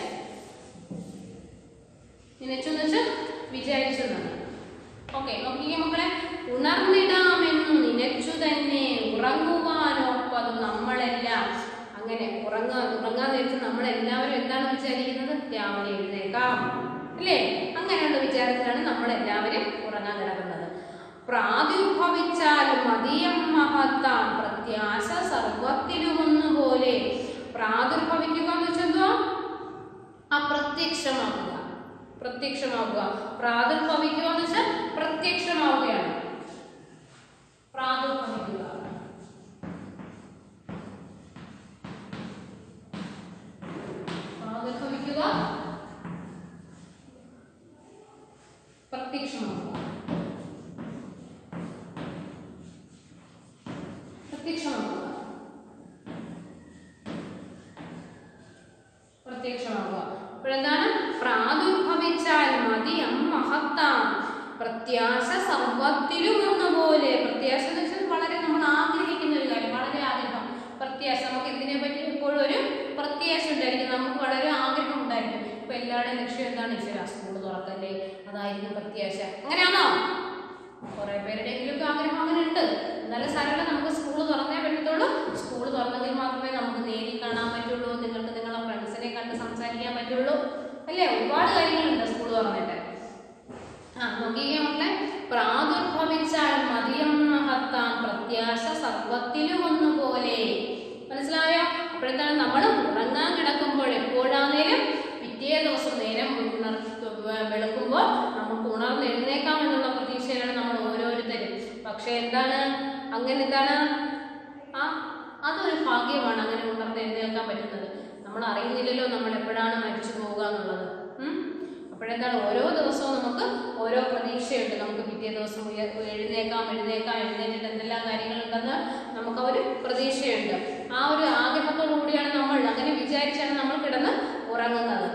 നിനച്ചു എന്ന് വെച്ചാൽ വിചാരിച്ചു എന്നാണ് ഓക്കെ നോക്കിയേ മക്കളെ ഉണർന്നിടാമെന്നു നിനച്ചു തന്നെ ഉറങ്ങുവാനൊപ്പത് നമ്മളെല്ലാം അങ്ങനെ ഉറങ്ങാ ഉറങ്ങാൻ നേരത്ത് നമ്മളെല്ലാവരും എന്താണ് വിചാരിക്കുന്നത് രാവിലെ എഴുന്നേക്കാം അല്ലേ അങ്ങനെയുള്ള വിചാരത്തിലാണ് നമ്മളെല്ലാവരും ഉറങ്ങാൻ കിടക്കുന്നത് പ്രാദുർഭവിച്ചാൽ മതിയം മഹത്താം പ്രത്യാശ സർവത്തിലും ഒന്നുപോലെ പ്രാദുർഭവിക്കുക എന്ന് വെച്ചാൽ എന്തുവാ അപ്രത്യക്ഷമാകുക പ്രത്യക്ഷമാവുക പ്രാദുർഭവിക്കുക എന്ന് വെച്ചാൽ പ്രത്യക്ഷമാവുകയാണ് പ്രാദുർഭവിക്കുക പ്രാദുർഭവിക്കുക പ്രത്യക്ഷമാവുക പ്രത്യക്ഷമാവുക പ്രത്യക്ഷമാവുക അപ്പോഴെന്താണ് പ്രാദുർഭവിച്ചാൽ മതിയം മഹത്താം പ്രത്യാശ സർവത്തിലും ഒന്നുപോലെ പ്രത്യാശ എന്ന് വെച്ചാൽ വളരെ നമ്മൾ ആഗ്രഹിക്കുന്ന ഒരു കാര്യം വളരെ ആഗ്രഹം പ്രത്യാശ നമുക്ക് ഇതിനെ പറ്റി എപ്പോഴും ഒരു പ്രത്യാശ ഉണ്ടായിരിക്കും നമുക്ക് വളരെ ആഗ്രഹം ഉണ്ടായിരിക്കും ഇപ്പൊ എല്ലാവരുടെയും ലക്ഷ്യം എന്താണ് ഈശ്വര സ്കൂൾ തുറക്കല്ലേ അതായിരിക്കും പ്രത്യാശ അങ്ങനെയാണോ കുറെ പേരുടെയെങ്കിലും ഒക്കെ ആഗ്രഹം അങ്ങനെ ഉണ്ട് എന്നാലും സരള നമുക്ക് സ്കൂൾ തുറന്നേ പറ്റത്തുള്ളൂ സ്കൂൾ തുറന്നെങ്കിൽ മാത്രമേ നമുക്ക് നേരിൽ കാണാൻ പറ്റുള്ളൂ നിങ്ങൾക്ക് നിങ്ങളെ ഫ്രണ്ട്സിനെ കണ്ട് സംസാരിക്കാൻ പറ്റുള്ളൂ അല്ലേ ഒരുപാട് കാര്യങ്ങളുണ്ട് സ്കൂൾ തുറന്നിട്ട് ആ നോക്കിയേ മക്കളെ പ്രാദുർഭവിച്ചാൽ മതിയം മഹത്താം പ്രത്യാശ സർവത്തിലും ഒന്നുപോലെ മനസ്സിലായോ അപ്പോഴത്താണ് നമ്മൾ ഉറങ്ങാൻ കിടക്കുമ്പോൾ എപ്പോഴാണേലും പിറ്റേ ദിവസം നേരം ഉണർ വെളുക്കുമ്പോൾ നമുക്ക് ഉണർന്ന് എഴുന്നേക്കാം എന്നുള്ള പ്രതീക്ഷയിലാണ് നമ്മൾ ഓരോരുത്തരും പക്ഷെ എന്താണ് അങ്ങനെ എന്താണ് ആ അതൊരു ഭാഗ്യമാണ് അങ്ങനെ ഉണർന്ന് എഴുന്നേൽക്കാൻ പറ്റുന്നത് നമ്മൾ അറിയുന്നില്ലല്ലോ നമ്മൾ എപ്പോഴാണ് മരിച്ചു പോവുക എന്നുള്ളത് ഉം? അപ്പോഴെന്താണ് ഓരോ ദിവസവും നമുക്ക് ഓരോ പ്രതീക്ഷയുണ്ട് നമുക്ക് പിറ്റേ ദിവസം ഉയ- എഴുന്നേക്കാം എഴുന്നേക്കാം എഴുന്നേറ്റിട്ട് എന്തെല്ലാം കാര്യങ്ങളുണ്ടെന്ന് നമുക്ക് ഒരു പ്രതീക്ഷയുണ്ട് ആ ഒരു ആഗ്രഹത്തോടു കൂടിയാണ് നമ്മൾ അങ്ങനെ വിചാരിച്ചാണ് നമ്മൾ കിടന്ന് ഉറങ്ങുന്നത്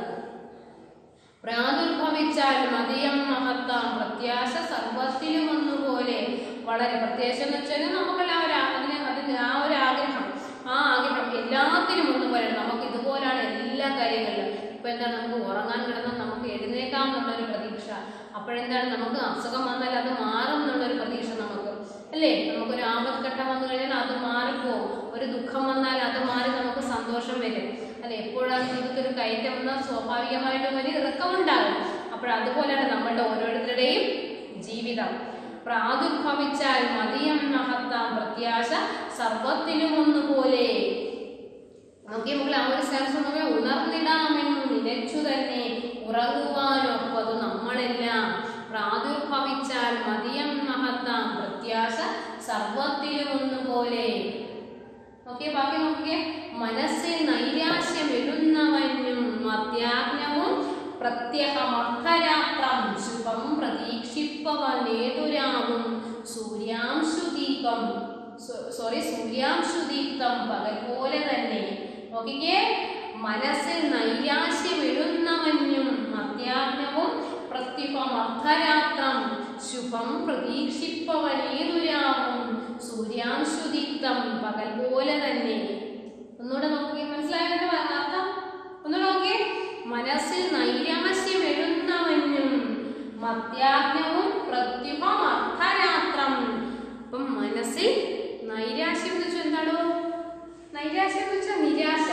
പ്രാദുർഭവിച്ചാൽ മതിയം മഹത്താം പ്രത്യാശ സർവത്തിലും ഒന്നുപോലെ വളരെ പ്രത്യാശ എന്ന് വെച്ചാൽ നമുക്കെല്ലാവരും അതിന് അതിന് ആ ഒരു ആഗ്രഹം ആ ആഗ്രഹം എല്ലാത്തിനും ഒന്നുപോലെ നമുക്ക് ഇതുപോലാണ് എല്ലാ കാര്യങ്ങളിലും ഇപ്പൊ എന്താണ് നമുക്ക് ഉറങ്ങാൻ കിടന്നാൽ നമുക്ക് എഴുന്നേക്കാം എന്നുള്ളൊരു പ്രതീക്ഷ അപ്പോഴെന്താണ് നമുക്ക് അസുഖം വന്നാൽ അത് മാറും എന്നുള്ളൊരു പ്രതീക്ഷ നമുക്ക് അല്ലേ നമുക്കൊരു ആപത്ഘട്ടം വന്നു കഴിഞ്ഞാൽ അത് മാറിപ്പോവും ഒരു ദുഃഖം വന്നാൽ അത് മാറി നമുക്ക് സന്തോഷം വരും അല്ലെ എപ്പോഴാണ് ജീവിതത്തിൽ ഒരു കയറ്റം വന്നാൽ സ്വാഭാവികമായിട്ടും ഒരു ഇറക്കമുണ്ടാകും അപ്പോൾ അതുപോലെയാണ് നമ്മളുടെ ഓരോരുത്തരുടെയും ജീവിതം പ്രാദുർഭവിച്ചാൽ മതിയം മഹത്താം പ്രത്യാശ സർവത്തിലും ഒന്നുപോലെ നോക്കിയ മക്കളെ ആ ഒരു സ്ഥലത്ത് നോക്കിയ ഉണർന്നിടാമെന്നു നിലച്ചു തന്നെ ഉറങ്ങുവാനൊപ്പത് നമ്മളെല്ലാം പ്രാദുർഭവിച്ചാൽ മതിയം മഹത്താം പ്രത്യാശ സർവത്തിലും ഒന്നുപോലെ നോക്കിയേ ബാക്കി നോക്കിയേ മനസ്സിൽ നൈരാശ്യം എഴുന്നവനും മധ്യാജ്ഞവും പ്രത്യഹമർദ്ധരാത്രം ശുഭം പ്രതീക്ഷിപ്പവനേതുരാവും സൂര്യാംശുദീപം സോറി സൂര്യാംശുദീപ്തം പകൽ പോലെ തന്നെ നോക്കിക്കേ മനസ്സിൽ നൈരാശ്യം എഴുന്നവനും മധ്യാജ്ഞവും പ്രത്യുപമർദ്ധരാത്രം ശുഭം പ്രതീക്ഷിപ്പവനേതുരാവും സൂര്യാംശുദീപ്തം പകൽ പോലെ തന്നെ ഒന്നുകൂടെ നോക്കി മനസ്സിലായോ എന്റെ അർത്ഥം ഒന്നുകൂടെ നോക്കിയേ മനസ്സിൽ നൈരാശ്യം എഴുന്നവനും മധ്യാജ്ഞവും പ്രത്യുപം അർദ്ധരാത്രം അപ്പം മനസ്സിൽ നൈരാശ്യം എന്ന് വെച്ചാൽ എന്താണോ നൈരാശ്യം എന്ന് വെച്ചാൽ നിരാശ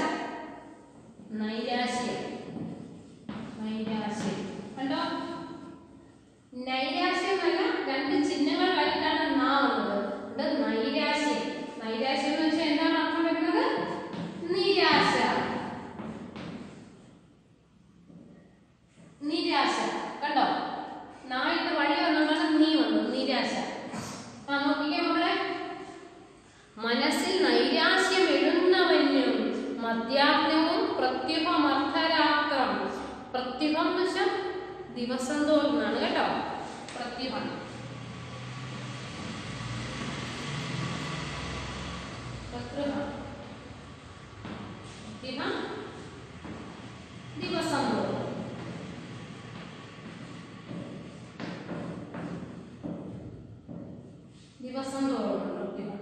നൈരാശ്യം നൈരാശ്യം കണ്ടോ നൈരാശ്യം എന്നല്ല രണ്ട് ചിഹ്നങ്ങൾ കഴിഞ്ഞിട്ടാണ് നാ വന്നത് ഇത് നൈരാശ്യം നൈരാശ്യം മധ്യാഹ്നവും പ്രത്യുഹമർദ്ധരാത്രം പ്രത്യുഹം എന്ന് വെച്ചാൽ ദിവസം തോന്നുന്നതാണ് കേട്ടോ പ്രത്യുഹം പ്രത്യുഹം പ്രത്യുഹം ദിവസം തോറും ദിവസം തോറും പ്രത്യുഹം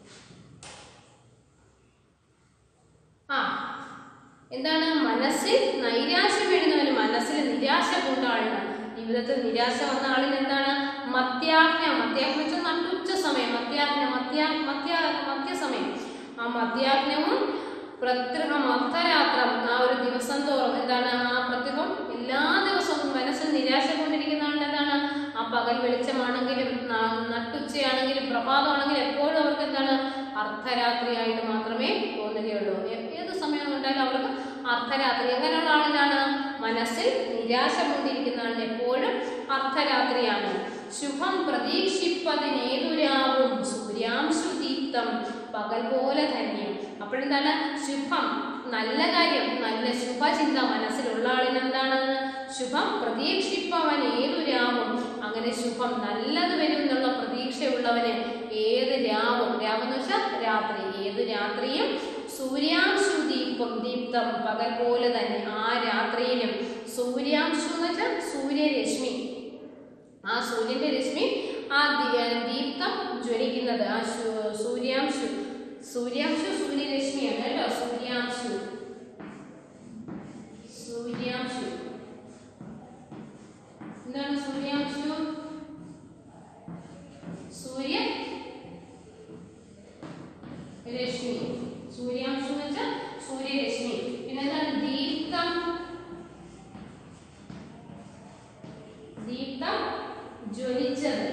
ആ എന്താണ് മനസ്സിൽ നൈരാശ്യം വരുന്നവന് മനസ്സിൽ നിരാശ കൊണ്ട ആളിന് ജീവിതത്തിൽ നിരാശ വന്ന ആളിന് എന്താണ് മധ്യാജ്ഞ മധ്യാജ്ഞ വെച്ചാൽ നട്ടുച്ച സമയം മധ്യാജ്ഞ മധ്യാ മധ്യ മധ്യസമയം ആ മധ്യാജ്ഞവും പ്രത്യഹം അർദ്ധരാത്രം ആ ഒരു ദിവസം തോറും എന്താണ് ആ പ്രത്യഹം എല്ലാ ദിവസവും മനസ്സിൽ നിരാശ കൊണ്ടിരിക്കുന്ന ആളിന് എന്താണ് ആ പകൽ വെളിച്ചമാണെങ്കിലും ന- നട്ടുച്ചയാണെങ്കിലും പ്രഭാതമാണെങ്കിലും എപ്പോഴും അവർക്ക് എന്താണ് അർദ്ധരാത്രിയായിട്ട് മാത്രമേ തോന്നുകയുള്ളൂ ഏ- ഏത് സമയം കണ്ടാലും അവർക്ക് അർദ്ധരാത്രി എങ്ങനെയുള്ള ആളിനാണ് മനസ്സിൽ നിരാശ കൊണ്ടിരിക്കുന്ന ആളിന് എപ്പോഴും അർദ്ധരാത്രിയാണ് ശുഭം പ്രതീക്ഷിപ്പതിനേതുരാവും സൂര്യാംശു ദീപ്തം പകൽ പോലെ തന്നെ അപ്പോഴെന്താണ് ശുഭം നല്ല കാര്യം നല്ല ശുഭചിന്ത മനസ്സിലുള്ള ആളിന് എന്താണ് ശുഭം പ്രതീക്ഷിപ്പവൻ ഏതു രാവും അങ്ങനെ ശുഭം നല്ലത് വരും എന്നുള്ള പ്രതീക്ഷയുള്ളവന് ഏത് രാവും രാവെന്ന് വെച്ചാൽ രാത്രി ഏത് രാത്രിയും സൂര്യാംശു ദീപം ദീപ്തം പകൽ പോലെ തന്നെ ആ രാത്രിയിലും സൂര്യാംശു എന്ന് വെച്ചാൽ സൂര്യരശ്മി ആ സൂര്യന്റെ രശ്മി ആ ദി- ദീപ്തം ജ്വലിക്കുന്നത് ആ ശു- സൂര്യാംശു സൂര്യാംശു സൂര്യരശ്മിയാണ് കേട്ടോ സൂര്യാംശു സൂര്യാംശു എന്താണ് സൂര്യാംശു സൂര്യ രശ്മി സൂര്യാംശു എന്ന് വെച്ചാൽ സൂര്യരശ്മി പിന്നെ എന്താണ് ദീപ്തം ദീപ്തം ജ്വലിച്ചത്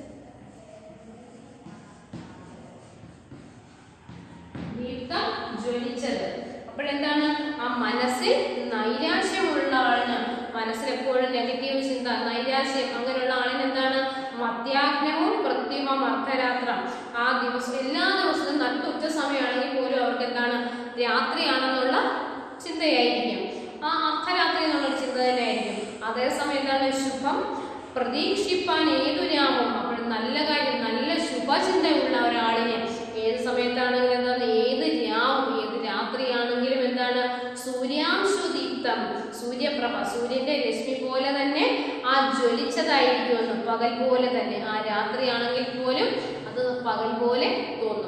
ദീപ്തം ജ്വലിച്ചത് അപ്പോഴെന്താണ് ആ മനസ്സിൽ നൈരാശ്യമുള്ള ആളിന് മനസ്സിൽ എപ്പോഴും നെഗറ്റീവ് ചിന്ത നൈരാശ്യം അങ്ങനെയുള്ള ആളിന് എന്താണ് മധ്യാഹ്നവും പ്രത്യുമം അർദ്ധരാത്രം ആ ദിവസം എല്ലാ ദിവസവും നട്ടുച്ച സമയമാണെങ്കിൽ പോലും അവർക്ക് എന്താണ് രാത്രിയാണെന്നുള്ള ചിന്തയായിരിക്കും ആ അർദ്ധരാത്രി എന്നുള്ള ചിന്ത തന്നെയായിരിക്കും അതേസമയം എന്താണ് ശുഭം പ്രതീക്ഷിപ്പാൻ ഏതു രാമം അപ്പോൾ നല്ല കാര്യം നല്ല ശുഭചിന്തയുള്ള ഒരാളിന് ഏത് സമയത്താണെങ്കിലും എന്താണ് ഏത് രാവും ഏത് രാത്രിയാണെങ്കിലും എന്താണ് സൂര്യാംശു ദീപ്തം സൂര്യപ്രഭ സൂര്യന്റെ രശ്മി പോലെ തന്നെ ആ ജ്വലിച്ചതായിരിക്കുമെന്ന് പകൽ പോലെ തന്നെ ആ രാത്രിയാണെങ്കിൽ പോലും അത് പകൽ പോലെ തോന്നും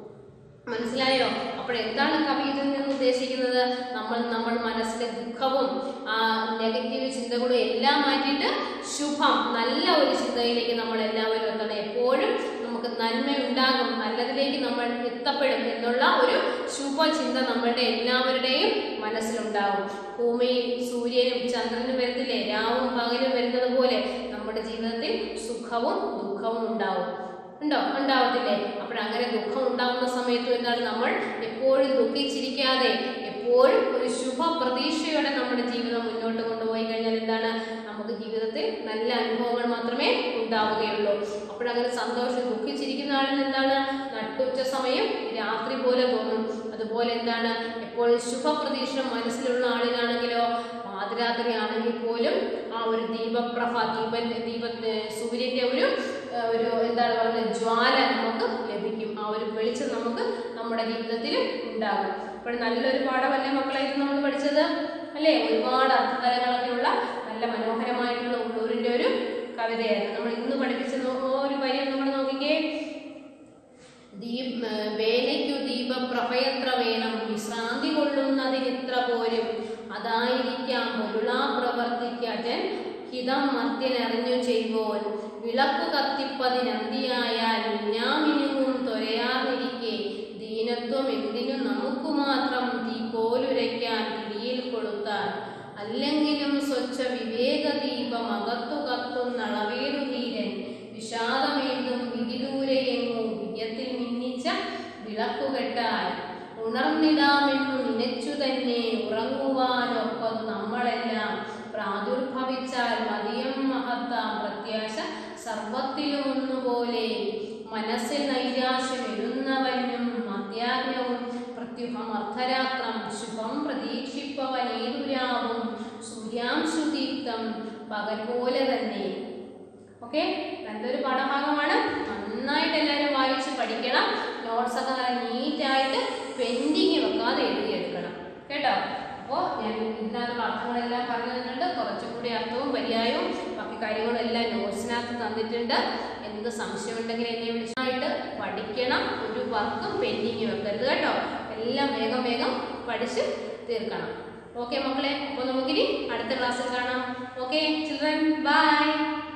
മനസ്സിലായോ അപ്പോൾ എന്താണ് കവി ഇതിൽ നിന്ന് ഉദ്ദേശിക്കുന്നത് നമ്മൾ നമ്മൾ മനസ്സിലെ ദുഃഖവും ആ നെഗറ്റീവ് ചിന്തകളും എല്ലാം മാറ്റിയിട്ട് ശുഭം നല്ല ഒരു ചിന്തയിലേക്ക് നമ്മൾ എല്ലാവരും എത്തണം എപ്പോഴും നമുക്ക് നന്മ ഉണ്ടാകും നല്ലതിലേക്ക് നമ്മൾ എത്തപ്പെടും എന്നുള്ള ഒരു ശുഭചിന്ത നമ്മളുടെ എല്ലാവരുടെയും മനസ്സിലുണ്ടാകും ഭൂമിയിൽ സൂര്യനും ചന്ദ്രനും വരുന്നില്ലേ രാവും പകലും വരുന്നത് പോലെ നമ്മുടെ ജീവിതത്തിൽ സുഖവും ദുഃഖവും ഉണ്ടാവും ഉണ്ടോ ഉണ്ടാവത്തില്ലേ അപ്പോഴങ്ങനെ ദുഃഖം ഉണ്ടാകുന്ന സമയത്ത് എന്താണ് നമ്മൾ എപ്പോഴും ദുഃഖിച്ചിരിക്കാതെ എപ്പോഴും ഒരു ശുഭ പ്രതീക്ഷയോടെ നമ്മുടെ ജീവിതം മുന്നോട്ട് കൊണ്ടുപോയി കഴിഞ്ഞാൽ എന്താണ് നമുക്ക് ജീവിതത്തിൽ നല്ല അനുഭവങ്ങൾ മാത്രമേ ഉണ്ടാവുകയുള്ളൂ അപ്പോഴങ്ങനെ സന്തോഷം ദുഃഖിച്ചിരിക്കുന്ന ആളിന് എന്താണ് നട്ടുച്ച സമയം രാത്രി പോലെ തോന്നും അതുപോലെ എന്താണ് എപ്പോഴും ശുഭപ്രതീക്ഷ മനസ്സിലുള്ള ആളിനാണെങ്കിലോ പാതിരാത്രി ആണെങ്കിൽ പോലും ആ ഒരു ദീപപ്രഭ ദീപന്റെ ദീപ സൂര്യന്റെ ഒരു ആ, ഒരു എന്താണ് പറയുന്നത് ജ്വാല നമുക്ക് ലഭിക്കും ആ ഒരു വെളിച്ചം നമുക്ക് നമ്മുടെ ജീവിതത്തിൽ ഉണ്ടാകും അപ്പോൾ നല്ലൊരു പാഠമല്ലേ മക്കളെ ഇത് നമ്മൾ പഠിച്ചത് അല്ലേ ഒരുപാട് അർത്ഥതലങ്ങളൊക്കെയുള്ള നല്ല മനോഹരമായിട്ടുള്ള ഉള്ളൂരിന്റെ ഒരു കവിതയായിരുന്നു നമ്മൾ ഇന്ന് പഠിപ്പിച്ച നോ- ഒരു വരി നമ്മൾ നോക്കിക്കേ ദീപ് വേലയ്ക്കു ദീപപ്രഭയത്ര വേണം വിശ്രാന്തി കൊള്ളുന്നതിനിത്ര പോരും അതായിരിക്കാം പൊരുളാ പ്രവർത്തിക്കറ്റൻ ഹിതം മദ്യനറിഞ്ഞു ചെയ്യുവോൻ വിളക്കു കത്തിപ്പതിനന്തിയായാൽ മിന്നാമിനുവും തൊരയാതിരിക്കെ ദീനത്വം എന്തിനു നമുക്ക് മാത്രം തീ പോലുരയ്ക്കാൻ പിടിയിൽ കൊടുത്താൽ അല്ലെങ്കിലും സ്വച്ഛ വിവേക ദീപം അകത്തു കത്തുന്നളവേറു ധീരൻ വിഷാദമേന്തും വിധിദൂരെയെങ്ങും വിജയത്തിൽ മിന്നിച്ച വിളക്കുകെട്ടാൽ ഉണർന്നിടാമെന്നു നിനച്ചു തന്നെ ഉറങ്ങുവാനൊപ്പതു നമ്മളെല്ലാം പ്രാദുർഭവിച്ചാൽ മതിയം മഹത്താം പ്രത്യാശ സർവത്തിലും ഒന്നുപോലെ മനസ്സിൽ നൈരാശ്യം എഴുന്നവനും മധ്യാഹ്നവും പ്രത്യ പ്രത്യുഹം അർദ്ധരാത്രം ശുഭം പ്രതീക്ഷിപ്പവനേതുരാവും സൂര്യാംശുദീപ്തം പകൽ പോലെ തന്നെ ഓക്കെ നല്ലൊരു പാഠഭാഗമാണ് നന്നായിട്ട് എല്ലാവരും വായിച്ച് പഠിക്കണം നോട്ട്സ് ഒക്കെ നല്ല നീറ്റായിട്ട് പെൻഡിങ് വെക്കാതെ എഴുതിയെടുക്കണം കേട്ടോ അപ്പോൾ ഞാൻ ഇതിനകത്തുള്ള അർത്ഥങ്ങളെല്ലാം പറഞ്ഞു തന്നിട്ടുണ്ട് കുറച്ചും കൂടി അർത്ഥവും പര്യായവും ബാക്കി കാര്യങ്ങളും എല്ലാം നോട്ട്സിനകത്ത് തന്നിട്ടുണ്ട് എന്ത് സംശയം ഉണ്ടെങ്കിൽ എന്നെ വിളിച്ചായിട്ട് പഠിക്കണം ഒരു വർക്കും പെൻഡിങ് വെക്കരുത് കേട്ടോ എല്ലാം വേഗം വേഗം പഠിച്ച് തീർക്കണം ഓക്കെ മക്കളെ അപ്പോൾ നമുക്കിനി അടുത്ത ക്ലാസ്സിൽ കാണാം ഓക്കെ ചിൽഡ്രൻ ബൈ